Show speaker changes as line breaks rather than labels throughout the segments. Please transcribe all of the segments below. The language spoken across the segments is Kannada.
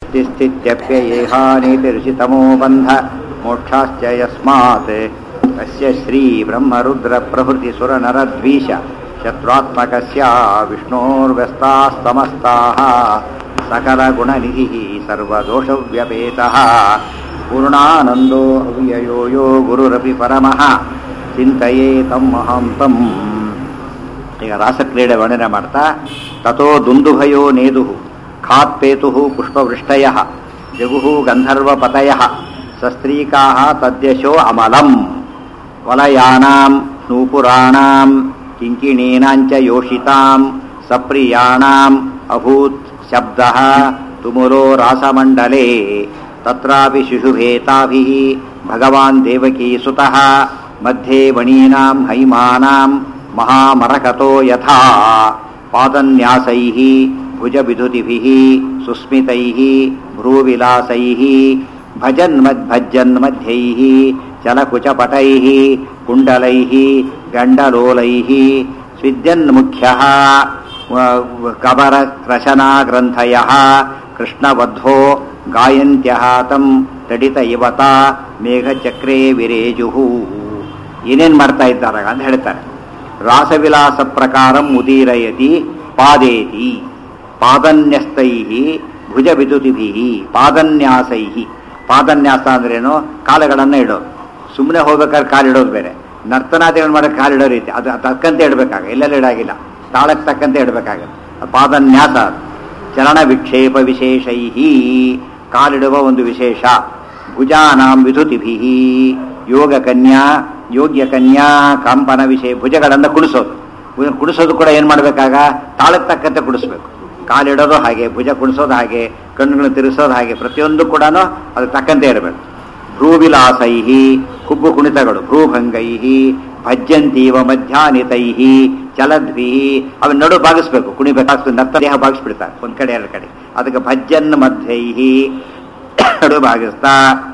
सृष्टिस्थित्यप्ययेहानीतिरुचितमो बन्ध मोक्षाश्च यस्मात् अस्य श्रीब्रह्मरुद्रप्रभृतिसुरनरद्वीष शत्रुत्मकस्य विष्णोर्व्यस्ताः समस्ताः सकलगुणनिधिः सर्वदोषव्यपेतः पूर्णानन्दो अव्ययो यो गुरुरपि परमः ಚಿಂತೆಯೇ ತಮ್ಮಹಂತಂ ಈಗ ರಾಸಕ್ರೀಡೆ ವರ್ಣನೆ ಮಾಡ್ತಾ ತಥೋ ದುಂದುಭಯೋ ನೇದು ಖಾತ್ಪೇತು ಪುಷ್ಪವೃಷ್ಟಯ ಜಗು ಗಂಧರ್ವಪತಯ ಸಸ್ತ್ರೀಕಾ ತದ್ಯಶೋ ಅಮಲಂ ವಲಯಾನಾಂ ನೂಪುರಾಣಾಂ ಕಿಂಕಿಣೀನಾಂಚ ಯೋಷಿತಾಂ ಸಪ್ರಿಯಾಣಾಂ ಅಭೂತ್ ಶಬ್ದ ತುಮುರೋ ರಾಸಮಂಡಲೇ ತತ್ರಾಪಿ ಶಿಶುಭೇತಾಭಿः ಭಗವಾನ್ ದೇವಕೀ ಸುತಃ मध्ये वणीनां हैमानां महामरकतो यथा पादन्यासैः भुजविधुतिभिः सुस्मितैः भ्रूविलासैः भजन्मद्भज्जन्मध्यैः चलकुचपटैः कुण्डलैः गण्डलोलैः स्विद्यन्मुख्यः कबररशनाग्रन्थयः कृष्णवद्धो गायन्त्यः तं ತಡಿತ ಇವತ ಮೇಘಚಕ್ರೇ ವಿರೇಜುಹು ಏನೇನು ಮಾಡ್ತಾ ಇದ್ದಾರೆ ಅಂತ ಹೇಳ್ತಾರೆ ರಾಸವಿಲಾಸ ಪ್ರಕಾರ ಮುದೀರಯತಿ ಪಾದೇತಿ ಪಾದನ್ಯಸ್ತೈ ಭುಜ ವಿದುತಿಭಿ ಪಾದನ್ಯಾಸೈ ಪಾದನ್ಯಾಸ ಅಂದ್ರೇನು ಕಾಲುಗಳನ್ನು ಇಡೋದು ಸುಮ್ಮನೆ ಹೋಗ್ಬೇಕಾದ್ರೆ ಕಾಲಿಡೋದು ಬೇರೆ ನರ್ತನಾದಿಗಳು ಮಾಡೋಕೆ ಕಾಲಿಡೋ ರೀತಿ ಅದು ತಕ್ಕಂತೆ ಇಡಬೇಕಾಗ ಎಲ್ಲೆಲ್ಲ ಇಡಾಗಿಲ್ಲ ತಾಳಕ್ಕೆ ತಕ್ಕಂತೆ ಇಡಬೇಕಾಗತ್ತೆ ಪಾದನ್ಯಾಸ ಚಲನ ವಿಕ್ಷೇಪ ವಿಶೇಷೈ ಕಾಲಿಡುವ ಒಂದು ವಿಶೇಷ ಭುಜಾನಾಂ ವಿಧುತಿಭಿ ಯೋಗ ಕನ್ಯಾ ಯೋಗ್ಯ ಕನ್ಯಾ ಕಂಪನ ವಿಷಯ ಭುಜಗಳನ್ನು ಕುಡಿಸೋದು ಕುಡಿಸೋದು ಕೂಡ ಏನು ಮಾಡಬೇಕಾಗ ತಾಳಕ್ಕೆ ತಕ್ಕಂತೆ ಕುಡಿಸ್ಬೇಕು ಕಾಲಿಡೋದು ಹಾಗೆ ಭುಜ ಕುಡಿಸೋದು ಹಾಗೆ ಕಣ್ಣುಗಳನ್ನು ತಿರುಗಿಸೋದು ಹಾಗೆ ಪ್ರತಿಯೊಂದು ಕೂಡ ಅದು ತಕ್ಕಂತೆ ಇರಬೇಕು ಭ್ರೂವಿಲಾಸೈ ಹುಬ್ಬು ಕುಣಿತಗಳು ಭ್ರೂಭಂಗೈ ಭಜ್ಯಂತೀವ ಮಧ್ಯಾನಿತೈ ಚಲದ್ಭಿ ಅವನ್ನ ನಡು ಭಾಗಿಸ್ಬೇಕು ಕುಣಿಬೇಕಾಗ್ತದೆ ನರ್ತ ದೇಹ ಭಾಗಿಸ್ಬಿಡ್ತಾರೆ ಒಂದ್ ಕಡೆ ಎರಡು ಕಡೆ ಅದಕ್ಕೆ ಭಜ್ಜನ್ ಮಧ್ಯೈ ನಡು ಭಾಗಿಸ್ತಾ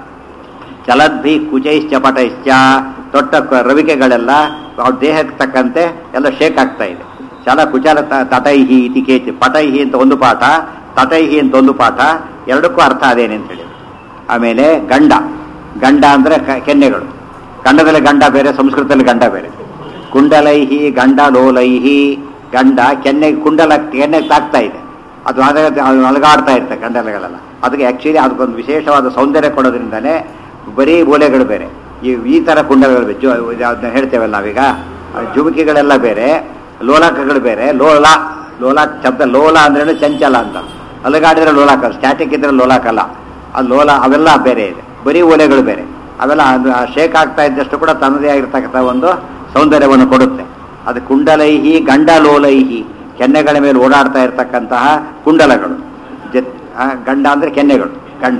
ಚಲದ್ಭಿ ಕುಚೈಶ್ಚ ಪಟೈಶ್ಚ ತೊಟ್ಟ ರವಿಕೆಗಳೆಲ್ಲ ಅವ್ರ ದೇಹಕ್ಕೆ ತಕ್ಕಂತೆ ಎಲ್ಲ ಶೇಕ್ ಆಗ್ತಾ ಇದೆ ಚಲ ಕುಚಲ ತಟೈಹಿ ಇತಿ ಕೇತಿ ಪಟೈಹಿ ಅಂತ ಒಂದು ಪಾಠ ತಟೈಹಿ ಅಂತ ಒಂದು ಪಾಠ ಎರಡಕ್ಕೂ ಅರ್ಥ ಅದೇನೆ ಅಂತ ಹೇಳಿ ಆಮೇಲೆ ಗಂಡ ಗಂಡ ಅಂದ್ರೆ ಕೆನ್ನೆಗಳು ಗಂಡದಲ್ಲಿ ಗಂಡ ಬೇರೆ ಸಂಸ್ಕೃತದಲ್ಲಿ ಗಂಡ ಬೇರೆ ಕುಂಡಲೈಹಿ ಗಂಡ ಲೋಲೈಹಿ ಗಂಡ ಕೆನ್ನೆ ಕುಂಡಲ ಕೆನ್ನೆಗೆ ತಾಕ್ತಾ ಇದೆ ಅದು ಅಲಗಾಡ್ತಾ ಇರ್ತದೆ ಗಂಡಲಗಳೆಲ್ಲ ಅದಕ್ಕೆ ಆ್ಯಕ್ಚುಲಿ ಅದಕ್ಕೊಂದು ವಿಶೇಷವಾದ ಸೌಂದರ್ಯ ಕೊಡೋದ್ರಿಂದನೇ ಬರೀ ಓಲೆಗಳು ಬೇರೆ ಈ ಈ ಥರ ಕುಂಡಲಗಳು ಜೋ ಅದನ್ನ ಹೇಳ್ತೇವಲ್ಲ ನಾವೀಗ ಜುಮುಕಿಗಳೆಲ್ಲ ಬೇರೆ ಲೋಲಾಕಗಳು ಬೇರೆ ಲೋಲ ಲೋಲಾಕ್ ಶಬ್ದ ಲೋಲ ಅಂದ್ರೆ ಚಂಚಲ ಅಂತ ಅಲಗಾಡಿದ್ರೆ ಲೋಲಾಕ ಸ್ಟ್ಯಾಟಿಕ್ ಇದ್ರೆ ಲೋಲಾಕಲ್ಲ ಅದು ಲೋಲ ಅವೆಲ್ಲ ಬೇರೆ ಇದೆ ಬರೀ ಓಲೆಗಳು ಬೇರೆ ಅವೆಲ್ಲ ಶೇಕ್ ಆಗ್ತಾ ಇದ್ದಷ್ಟು ಕೂಡ ತನ್ನದೇ ಆಗಿರ್ತಕ್ಕಂಥ ಒಂದು ಸೌಂದರ್ಯವನ್ನು ಕೊಡುತ್ತೆ ಅದು ಕುಂಡಲೈಹಿ ಗಂಡಲೋಲೈಹಿ ಕೆನ್ನೆಗಳ ಮೇಲೆ ಓಡಾಡ್ತಾ ಇರತಕ್ಕಂತಹ ಕುಂಡಲಗಳು ಜತ್ ಗಂಡ ಅಂದ್ರೆ ಕೆನ್ನೆಗಳು ಗಂಡ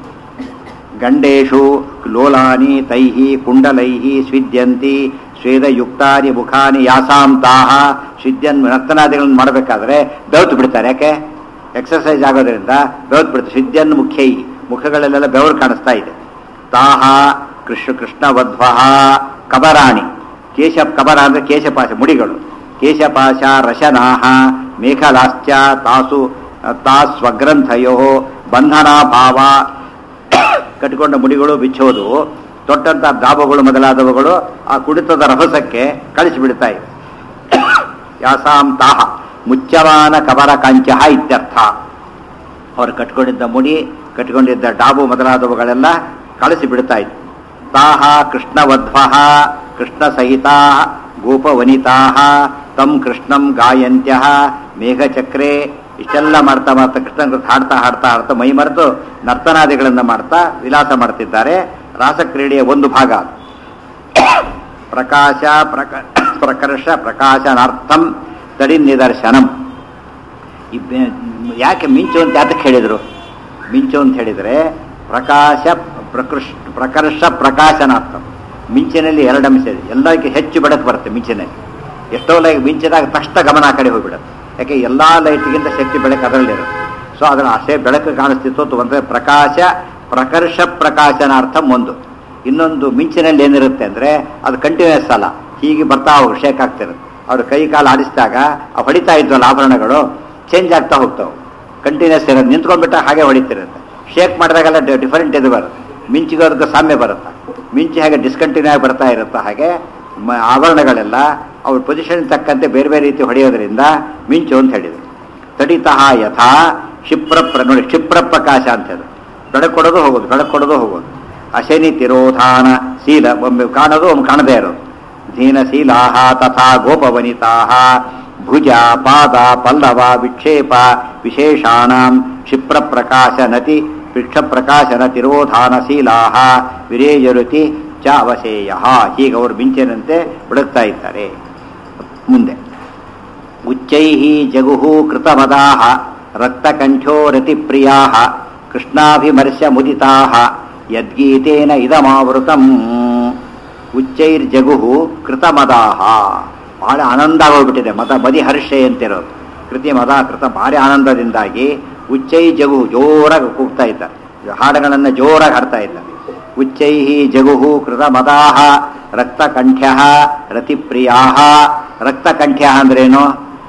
ಗಂಡೇಶು ಲೋಲಾನಿ ತೈಹಿ ಕುಂಡಲೈಹಿ ಸ್ವಿದ್ಯಂತಿ ಸ್ವೇದಯುಕ್ತಾನಿ ಮುಖಾನಿ ಯಾಸಾಂತಾಹ ಸ್ವಿದ್ಯನ್ ನರ್ತನಾದಿಗಳನ್ನು ಮಾಡಬೇಕಾದ್ರೆ ಬೆವತ್ತು ಬಿಡ್ತಾರೆ ಯಾಕೆ ಎಕ್ಸರ್ಸೈಸ್ ಆಗೋದ್ರಿಂದ ಬೆವತ್ತು ಬಿಡುತ್ತೆ ಸ್ವಿದ್ಯನ್ ಮುಖ್ಯೈ ಮುಖಗಳಲ್ಲೆಲ್ಲ ಬೆವರು ಕಾಣಿಸ್ತಾ ಇದೆ ತಾಹ ಕೃಷ್ಣ ಕೃಷ್ಣವಧ್ವ ಕಬರಾಣಿ ಕೇಶ ಕಬರ ಅಂದ್ರೆ ಕೇಶಪಾಶ ಮುಡಿಗಳು ಕೇಶಪಾಶ ರಶನಾಹ ಮೇಖಲಾಶ್ಚ ತಾಸು ತಾ ಸ್ವಗ್ರಂಥಯೋ ಬಂಧನಾಭಾವ ಕಟ್ಟಿಕೊಂಡ ಮುಡಿಗಳು ಬಿಚ್ಚೋದು ತೊಟ್ಟಂತ ದಾಬಗಳು ಮೊದಲಾದವುಗಳು ಆ ಕುಡಿತದ ರಭಸಕ್ಕೆ ಕಳಿಸಿಬಿಡ್ತಾ ಇವೆ ಯಾಸಾಂ ತಾಹ ಮುಚ್ಚವಾನ ಕಬರ ಕಾಂಚಹ ಇತ್ಯರ್ಥ ಅವರು ಕಟ್ಕೊಂಡಿದ್ದ ಮುಡಿ ಕಟ್ಕೊಂಡಿದ್ದ ಡಾಬು ಮೊದಲಾದವುಗಳೆಲ್ಲ ಕಳಿಸಿ ಬಿಡ್ತಾ ಇತ್ತು ತಾಹ ಕೃಷ್ಣವಧ್ವ ಕೃಷ್ಣ ಸಹಿತಾ ಗೋಪವನಿತಾ ತಂ ಕೃಷ್ಣಂ ಗಾಯಂತ್ಯ ಮೇಘಚಕ್ರೆ ಇಷ್ಟೆಲ್ಲ ಮಾಡ್ತಾ ಮಾಡ್ತಾ ಕೃಷ್ಣ ಹಾಡ್ತಾ ಹಾಡ್ತಾ ಹಾಡ್ತಾ ಮೈ ಮರೆತು ನರ್ತನಾದಿಗಳನ್ನು ಮಾಡ್ತಾ ವಿಲಾಸ ಮಾಡ್ತಿದ್ದಾರೆ ರಾಸಕ್ರೀಡೆಯ ಒಂದು ಭಾಗ ಪ್ರಕಾಶ ಪ್ರಕ ಪ್ರಕರ್ಷ ಪ್ರಕಾಶನಾರ್ಥಂ ತಡಿ ನಿದರ್ಶನಂ ಯಾಕೆ ಮಿಂಚು ಅಂತ ಯಾತಕ್ಕೆ ಹೇಳಿದರು ಮಿಂಚು ಅಂತ ಹೇಳಿದರೆ ಪ್ರಕಾಶ ಪ್ರಕೃಷ್ ಪ್ರಕರ್ಷ ಪ್ರಕಾಶನಾರ್ಥಂ ಮಿಂಚಿನಲ್ಲಿ ಎರಡು ಅಂಶ ಇದೆ ಎಲ್ಲದಕ್ಕೆ ಹೆಚ್ಚು ಬೆಳಕು ಬರುತ್ತೆ ಮಿಂಚಿನಲ್ಲಿ ಎಷ್ಟೋ ಲೈಟ್ ಮಿಂಚಿದಾಗ ತಕ್ಷಣ ಗಮನ ಆ ಕಡೆ ಹೋಗ್ಬಿಡುತ್ತೆ ಯಾಕೆ ಎಲ್ಲ ಲೈಟ್ಗಿಂತ ಶಕ್ತಿ ಬೆಳಕು ಅದರಲ್ಲಿರುತ್ತೆ ಸೊ ಅದರ ಅಷ್ಟೇ ಬೆಳಕು ಕಾಣಿಸ್ತಿತ್ತು ಅಂದರೆ ಪ್ರಕಾಶ ಪ್ರಕರ್ಷ ಪ್ರಕಾಶನಾರ್ಥ ಒಂದು ಇನ್ನೊಂದು ಮಿಂಚಿನಲ್ಲಿ ಏನಿರುತ್ತೆ ಅಂದರೆ ಅದು ಕಂಟಿನ್ಯೂಸ್ ಅಲ್ಲ ಹೀಗೆ ಬರ್ತಾ ಹೋಗಿ ಶೇಕ್ ಆಗ್ತಿರುತ್ತೆ ಅವ್ರು ಕೈ ಕಾಲು ಆಡಿಸಿದಾಗ ಆ ಹೊಡಿತಾ ಇದ್ವಲ್ಲ ಆಭರಣಗಳು ಚೇಂಜ್ ಆಗ್ತಾ ಹೋಗ್ತಾವೆ ಕಂಟಿನ್ಯೂಸ್ ಇರೋದು ನಿಂತ್ಕೊಂಡ್ಬಿಟ್ಟ ಹಾಗೆ ಹೊಡಿತಿರುತ್ತೆ ಶೇಕ್ ಮಾಡಿದಾಗೆಲ್ಲ ಡಿಫರೆಂಟ್ ಇದು ಬರುತ್ತೆ ಮಿಂಚಿಗೆ ಅದಕ್ಕೆ ಸಾಮ್ಯ ಬರುತ್ತೆ ಮಿಂಚು ಹೇಗೆ ಡಿಸ್ಕಂಟಿನ್ಯೂ ಆಗಿ ಬರ್ತಾ ಇರುತ್ತೋ ಹಾಗೆ ಮ- ಆಭರಣಗಳೆಲ್ಲ ಅವ್ರ ಪೊಸಿಷನ್ ತಕ್ಕಂತೆ ಬೇರೆ ಬೇರೆ ರೀತಿ ಹೊಡೆಯೋದ್ರಿಂದ ಮಿಂಚು ಅಂತ ಹೇಳಿದ್ರು ತಡಿತಃ ಯಥಾ ಕ್ಷಿಪ್ರ ಪ್ರ ನೋಡಿ ಕ್ಷಿಪ್ರ ಪ್ರಕಾಶ ಅಂತ ಹೇಳಿದ್ರು ಬೆಳಕು ಕೊಡೋದು ಹೋಗೋದು ಬೆಳಕು ಕೊಡೋದು ಹೋಗೋದು ಅಶನಿ ತಿರೋಧಾನ ಶೀಲ ಒಮ್ಮೆ ಕಾಣೋದು ಒಮ್ಮೆ ಕಾಣದೇ ಇರೋದು ಧೀನಶೀಲಾಹ ತಥಾ ಗೋಪವನಿತಾಹ ಭುಜ ಪಾದ ಪಲ್ಲವ ವಿಕ್ಷೇಪ ವಿಶೇಷಾಣಾಂ ಕ್ಷಿಪ್ರ ಪ್ರಕಾಶ ನತಿ ವೃಕ್ಷ ಪ್ರಕಾಶನ ತಿರೋಧಾನಶೀಲಾಹ ವಿರೇಜರುತಿ ಚ ಅವಶೇಯ ಹೀಗೆ ಅವರು ಮಿಂಚಿನಂತೆ ಹುಡುಕ್ತಾ ಇದ್ದಾರೆ ಮುಂದೆ ಉಚ್ಚೈ ಜಗುಹು ಕೃತಮದಾ ರಕ್ತಕಂಠೋ ರತಿಪ್ರಿಯಾ ಕೃಷ್ಣಾಭಿಮರ್ಶ್ಯ ಮುದಿತಾ ಯದ್ಗೀತೇನ ಇದಮಾವೃತಂ ಉಚ್ಚೈರ್ಜಗುಹು ಕೃತಮದಾಹ ಬಹಳ ಆನಂದ ಹೋಗ್ಬಿಟ್ಟಿದೆ ಮದ ಮದಿ ಹರ್ಷೆ ಅಂತಿರೋದು ಕೃತಿ ಮದ ಕೃತ ಭಾರಿ ಆನಂದದಿಂದಾಗಿ ಉಚ್ಚೈ ಜಗು ಜೋರಾಗಿ ಕೂಗ್ತಾ ಇದ್ದಾರೆ ಹಾಡುಗಳನ್ನು ಜೋರಾಗಿ ಹಾಡ್ತಾ ಇದ್ದಾರೆ ಉಚ್ಚೈ ಜಗುಹು ಕೃತ ಮದಾಹ ರಕ್ತಕಂಠ್ಯ ರತಿಪ್ರಿಯಾ ರಕ್ತಕಂಠ್ಯ ಅಂದ್ರೇನು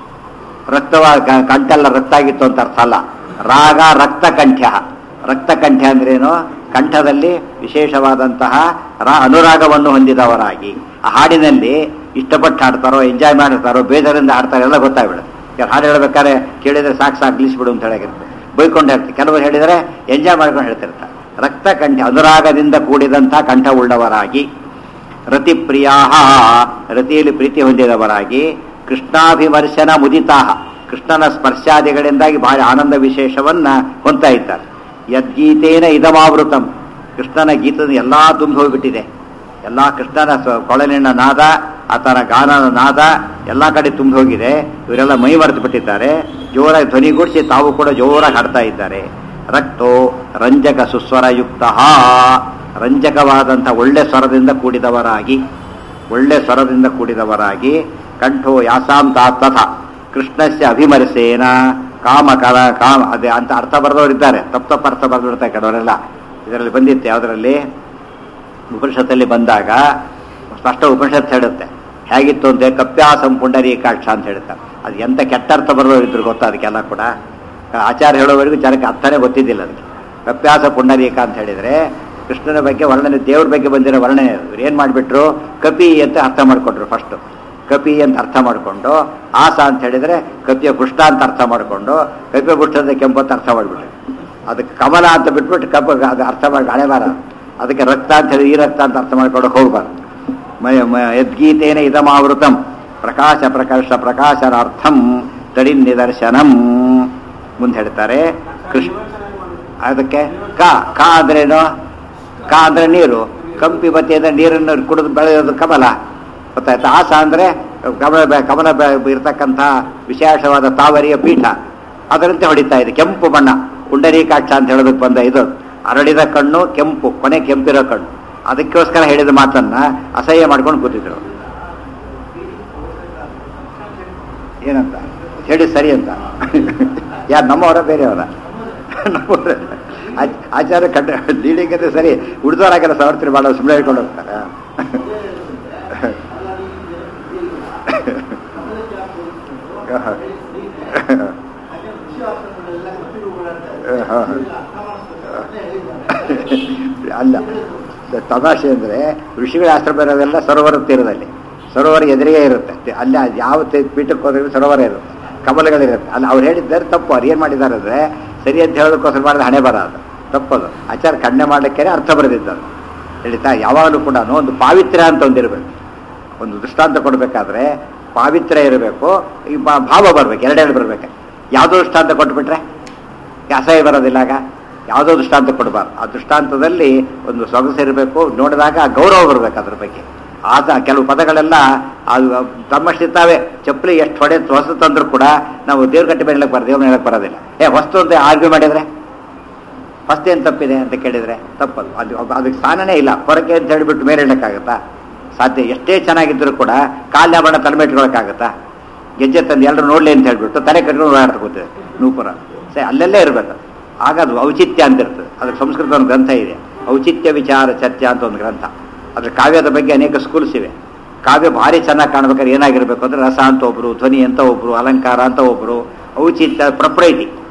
ರಕ್ತವ ಕ- ಕಂಠೆಲ್ಲ ರಕ್ತ ಆಗಿತ್ತು ಅಂತ ಅರ್ಥ ಅಲ್ಲ ರಾಗ ರಕ್ತಕಂಠ್ಯ ರಕ್ತಕಂಠ್ಯ ಅಂದ್ರೇನು ಕಂಠದಲ್ಲಿ ವಿಶೇಷವಾದಂತಹ ರಾ ಅನುರಾಗವನ್ನು ಹೊಂದಿದವರಾಗಿ ಆ ಹಾಡಿನಲ್ಲಿ ಇಷ್ಟಪಟ್ಟು ಹಾಡ್ತಾರೋ ಎಂಜಾಯ್ ಮಾಡಿರ್ತಾರೋ ಬೇಜಾರಿಂದ ಹಾಡ್ತಾರೋ ಎಲ್ಲ ಗೊತ್ತಾಗ್ಬಿಡುತ್ತೆ ಕೆಲವು ಹಾಡು ಹೇಳ್ಬೇಕಾದ್ರೆ ಕೇಳಿದ್ರೆ ಸಾಕು ಸಾಕು ನಿಲ್ಲಿಸ್ಬಿಡು ಅಂತ ಹೇಳಿರುತ್ತೆ ಬೈಕೊಂಡು ಹೇಳ್ತಾರೆ ಕೆಲವರು ಹೇಳಿದರೆ ಎಂಜಾಯ್ ಮಾಡ್ಕೊಂಡು ಹೇಳ್ತಿರ್ತಾರೆ ರಕ್ತಕಂಠ ಅನುರಾಗದಿಂದ ಕೂಡಿದಂಥ ಕಂಠ ಉಳ್ಳವರಾಗಿ ರತಿಪ್ರಿಯಾ ರತಿಯಲ್ಲಿ ಪ್ರೀತಿ ಹೊಂದಿದವರಾಗಿ ಕೃಷ್ಣಾಭಿಮರ್ಶನ ಮುದಿತಾಹ ಕೃಷ್ಣನ ಸ್ಪರ್ಶಾದಿಗಳಿಂದಾಗಿ ಬಹಳ ಆನಂದ ವಿಶೇಷವನ್ನ ಹೊಂದ್ತಾ ಇದ್ದಾರೆ ಯದ್ಗೀತೇನ ಇದಮಾವೃತಂ ಕೃಷ್ಣನ ಗೀತದ ಎಲ್ಲಾ ತುಂಬಿ ಹೋಗ್ಬಿಟ್ಟಿದೆ ಎಲ್ಲಾ ಕೃಷ್ಣನ ಸ- ಕೊಳಲಿನ ನಾದ ಆತನ ಗಾನನ ನಾದ ಎಲ್ಲಾ ಕಡೆ ತುಂಬಿ ಹೋಗಿದೆ ಇವರೆಲ್ಲ ಮೈ ಮರೆತು ಬಿಟ್ಟಿದ್ದಾರೆ ಜೋರಾಗಿ ಧ್ವನಿಗೂಡಿಸಿ ತಾವು ಕೂಡ ಜೋರಾಗಿ ಹಾಡ್ತಾ ಇದ್ದಾರೆ ರಕ್ತೋ ರಂಜಕ ಸುಸ್ವರಯುಕ್ತ ರಂಜಕವಾದಂಥ ಒಳ್ಳೆ ಸ್ವರದಿಂದ ಕೂಡಿದವರಾಗಿ ಒಳ್ಳೆ ಸ್ವರದಿಂದ ಕೂಡಿದವರಾಗಿ ಕಂಠೋ ಯಾಸಾಂ ತಾ ತಥಾ ಕೃಷ್ಣಸ್ಯ ಅಭಿಮರ್ಶೇನ ಕಾಮ ಕಲ ಕಾಮ ಅದೇ ಅಂತ ಅರ್ಥ ಬರೆದವರಿದ್ದಾರೆ ತಪ್ಪು ತಪ್ಪು ಅರ್ಥ ಬರೆದಿರ್ತಾರೆ ಕೆಲವರೆಲ್ಲ ಇದರಲ್ಲಿ ಬಂದಿತ್ತು ಯಾವುದರಲ್ಲಿ ಉಪನಿಷತ್ತಲ್ಲಿ ಬಂದಾಗ ಸ್ಪಷ್ಟ ಉಪನಿಷತ್ ಹೇಳುತ್ತೆ ಹೇಗಿತ್ತು ಅಂದ್ರೆ ಕಪ್ಯಾಸಂ ಪುಂಡರೀಕಾಕ್ಷ ಅಂತ ಹೇಳ್ತಾರೆ ಅದು ಎಂತ ಕೆಟ್ಟ ಅರ್ಥ ಬರೋರು ಇದ್ರು ಗೊತ್ತಾ ಅದಕ್ಕೆಲ್ಲ ಕೂಡ ಆಚಾರ್ಯ ಹೇಳೋವರೆಗೂ ಜನಕ್ಕೆ ಅರ್ಥನೇ ಗೊತ್ತಿದ್ದಿಲ್ಲ ಅದಕ್ಕೆ ಕಪ್ಯಾಸ ಪುಂಡರೀಕ ಅಂತ ಹೇಳಿದ್ರೆ ಕೃಷ್ಣನ ಬಗ್ಗೆ ವರ್ಣನೆ ದೇವ್ರ ಬಗ್ಗೆ ಬಂದಿರೋ ವರ್ಣನೆ ಇವ್ರು ಏನು ಮಾಡಿಬಿಟ್ರು ಕಪಿ ಅಂತ ಅರ್ಥ ಮಾಡಿಕೊಂಡ್ರು ಫಸ್ಟು ಕಪಿ ಅಂತ ಅರ್ಥ ಮಾಡಿಕೊಂಡು ಆಸ ಅಂತ ಹೇಳಿದ್ರೆ ಕಪಿಯ ಕೃಷ್ಣ ಅಂತ ಅರ್ಥ ಮಾಡಿಕೊಂಡು ಕಪಿಯ ಕೃಷ್ಣದ ಕೆಂಪು ಅಂತ ಅರ್ಥ ಮಾಡಿಬಿಟ್ರು ಅದಕ್ಕೆ ಕಮಲ ಅಂತ ಬಿಟ್ಬಿಟ್ಟು ಕಪ್ಪ ಅದು ಅರ್ಥ ಮಾಡಿ ಹಣೆಬಾರ ಅದಕ್ಕೆ ರಕ್ತ ಅಂತ ಹೇಳಿ ಈ ರಕ್ತ ಅಂತ ಅರ್ಥ ಮಾಡ್ಕೊಂಡು ಹೋಗ್ಬಾರ್ದು ಮ- ಮ- ಯದ್ಗೀತೇನ ಇದಮಾವೃತಂ ಪ್ರಕಾಶ ಪ್ರಕರ್ಷ ಪ್ರಕಾಶನಾರ್ಥಂ ತಡಿ ನಿದರ್ಶನಂ ಮುಂದೆ ಹೇಳ್ತಾರೆ ಕೃಷ್ಣ ಅದಕ್ಕೆ ಕ ಕ ಅಂದ್ರೇನು ಕ ಅಂದ್ರೆ ನೀರು ಕಂಪಿ ಬತ್ತಿ ಅಂದ್ರೆ ನೀರನ್ನು ಕುಡಿದು ಬೆಳೆಯೋದು ಕಮಲ ಗೊತ್ತಾಯ್ತಾ ಆಸ ಅಂದ್ರೆ ಕಮಲ ಬೆ- ಕಮಲ ಬೆ- ಇರ್ತಕ್ಕಂಥ ವಿಶೇಷವಾದ ತಾವರಿಯ ಪೀಠ ಅದರಂತೆ ಹೊಡಿತಾ ಇದೆ ಕೆಂಪು ಬಣ್ಣ ಪುಂಡರೀಕಾಕ್ಷ ಅಂತ ಹೇಳೋದಕ್ಕೆ ಬಂದ ಇದು ಅರಳಿದ ಕಣ್ಣು ಕೆಂಪು ಕೊನೆ ಕೆಂಪಿರೋ ಕಣ್ಣು ಅದಕ್ಕೋಸ್ಕರ ಹೇಳಿದ ಮಾತನ್ನ ಅಸಹ್ಯ ಮಾಡ್ಕೊಂಡು ಕೂತಿದ್ರು ಏನಂತ ಹೇಳಿ ಸರಿ ಅಂತ ಯಾರು ನಮ್ಮವರ ಬೇರೆಯವರ ನಮ್ಮವರ ಆಚ್- ಆಚಾರ್ಯ ಕಂಡ ಲೀಡಿಂಗ್ ಅಂದ್ರೆ ಸರಿ ಉಳಿದವರಾಗೆಲ್ಲ ಸಮರ್ಥನೆ ಮಾಡೋ ಸುಮ್ಮನೆ ಹೇಳ್ಕೊಂಡು ಹೋಗ್ತಾರೆ ಅಲ್ಲ ತಮಾಷೆ ಅಂದ್ರೆ ಋಷಿಗಳ ಆಶ್ರಮ ಇರೋದೆಲ್ಲ ಸರೋವರ ತೀರದಲ್ಲಿ ಸರೋವರ ಎದುರಿಗೆ ಇರುತ್ತೆ ಅಲ್ಲಿ ಅದ್ ಯಾವ ತೆ- ಪೀಠಕ್ಕೆ ಹೋದ್ರೆ ಸರೋವರ ಇರುತ್ತೆ ಕಮಲಗಳಿರುತ್ತೆ ಅಲ್ಲಿ ಅವ್ರು ಹೇಳಿದ್ದಾರೆ ತಪ್ಪು ಅವ್ರು ಏನು ಮಾಡಿದ್ದಾರೆ ಅಂದ್ರೆ ಸರಿ ಅಂತ ಹೇಳೋದಕ್ಕೋಸ್ಕರ ಮಾಡಿದ ಹಣೆ ಬರ ಅದು ತಪ್ಪದು ಆಚಾರ ಖಂಡನೆ ಮಾಡ್ಲಿಕ್ಕೆ ಅರ್ಥ ಬರೆದಿದ್ದಾರೆ ಹೇಳಿತಾ ಯಾವಾಗಲೂ ಕೂಡ ಒಂದು ಪಾವಿತ್ರ್ಯ ಅಂತ ಒಂದಿರಬೇಕು ಒಂದು ದೃಷ್ಟಾಂತ ಕೊಡಬೇಕಾದ್ರೆ ಪಾವಿತ್ರ್ಯ ಇರಬೇಕು ಈ ಬಾ- ಭಾವ ಬರ್ಬೇಕು ಎರಡೆರಡು ಬರ್ಬೇಕು ಯಾವುದೋ ದೃಷ್ಟಾಂತ ಕೊಟ್ಬಿಟ್ರೆ ಅಸಹ್ಯ ಬರೋದಿಲ್ಲ ಆಗ ಯಾವುದೋ ದೃಷ್ಟಾಂತ ಕೊಡಬಾರ್ದು ಆ ದೃಷ್ಟಾಂತದಲ್ಲಿ ಒಂದು ಸೊಗಸಿರಬೇಕು ನೋಡಿದಾಗ ಗೌರವ ಬರಬೇಕು ಅದ್ರ ಬಗ್ಗೆ ಆತ ಕೆಲವು ಪದಗಳೆಲ್ಲ ಅದು ತಮ್ಮಷ್ಟಿರ್ತಾವೆ ಚಪ್ಪಲಿ ಎಷ್ಟು ಹೊಡೆ ಹೊಸ ತಂದ್ರು ಕೂಡ ನಾವು ದೇವ್ರ ಕಟ್ಟಿ ಮೇಲೆ ಹೇಳಕ್ ಬರೋದು ದೇವ್ರನ್ನ ಹೇಳಕ್ ಬರೋದಿಲ್ಲ ಏ ಹೊಸ್ತು ಅಂತ ಆರ್ಗ್ಯೂ ಮಾಡಿದ್ರೆ ಫಸ್ಟ್ ತಪ್ಪಿದೆ ಅಂತ ಕೇಳಿದ್ರೆ ತಪ್ಪದು ಅದು ಅದು- ಅದಕ್ಕೆ ಸ್ಥಾನನೇ ಇಲ್ಲ ಹೊರಗೆ ಅಂತ ಹೇಳಿಬಿಟ್ಟು ಮೇಲೆ ಹೇಳಕ್ಕಾಗತ್ತಾ ಸಾಧ್ಯ ಎಷ್ಟೇ ಚೆನ್ನಾಗಿದ್ರು ಕೂಡ ಕಾಲ್ಯ ಬಣ್ಣ ತಲೆ ಇಟ್ಕೊಳಕ್ಕಾಗತ್ತಾ ಗೆಜ್ಜೆ ತಂದು ಎಲ್ಲರೂ ನೋಡ್ಲಿ ಅಂತ ಹೇಳ್ಬಿಟ್ಟು ತಲೆ ಕಟ್ಕೊಂಡು ಓಡಾಡ್ತಾ ಕೂತಿದೆ ನೂಪುರ ಸರಿ ಅಲ್ಲೆಲ್ಲೇ ಇರಬೇಕು ಆಗ ಅದು ಔಚಿತ್ಯ ಅಂತ ಇರ್ತದೆ ಅದಕ್ಕೆ ಸಂಸ್ಕೃತ ಒಂದು ಗ್ರಂಥ ಇದೆ ಔಚಿತ್ಯ ವಿಚಾರ ಚರ್ಚೆ ಅಂತ ಒಂದು ಗ್ರಂಥ ಅದ್ರ ಕಾವ್ಯದ ಬಗ್ಗೆ ಅನೇಕ ಸ್ಕೂಲ್ಸ್ ಇವೆ ಕಾವ್ಯ ಭಾರಿ ಚೆನ್ನಾಗಿ ಕಾಣ್ಬೇಕಾದ್ರೆ ಏನಾಗಿರ್ಬೇಕು ಅಂದ್ರೆ ರಸ ಅಂತ ಒಬ್ರು ಧ್ವನಿ ಅಂತ ಒಬ್ರು ಅಲಂಕಾರ ಅಂತ ಒಬ್ರು ಔಚಿತ್ಯ ಪ್ರೊಪ್ರೈಟಿ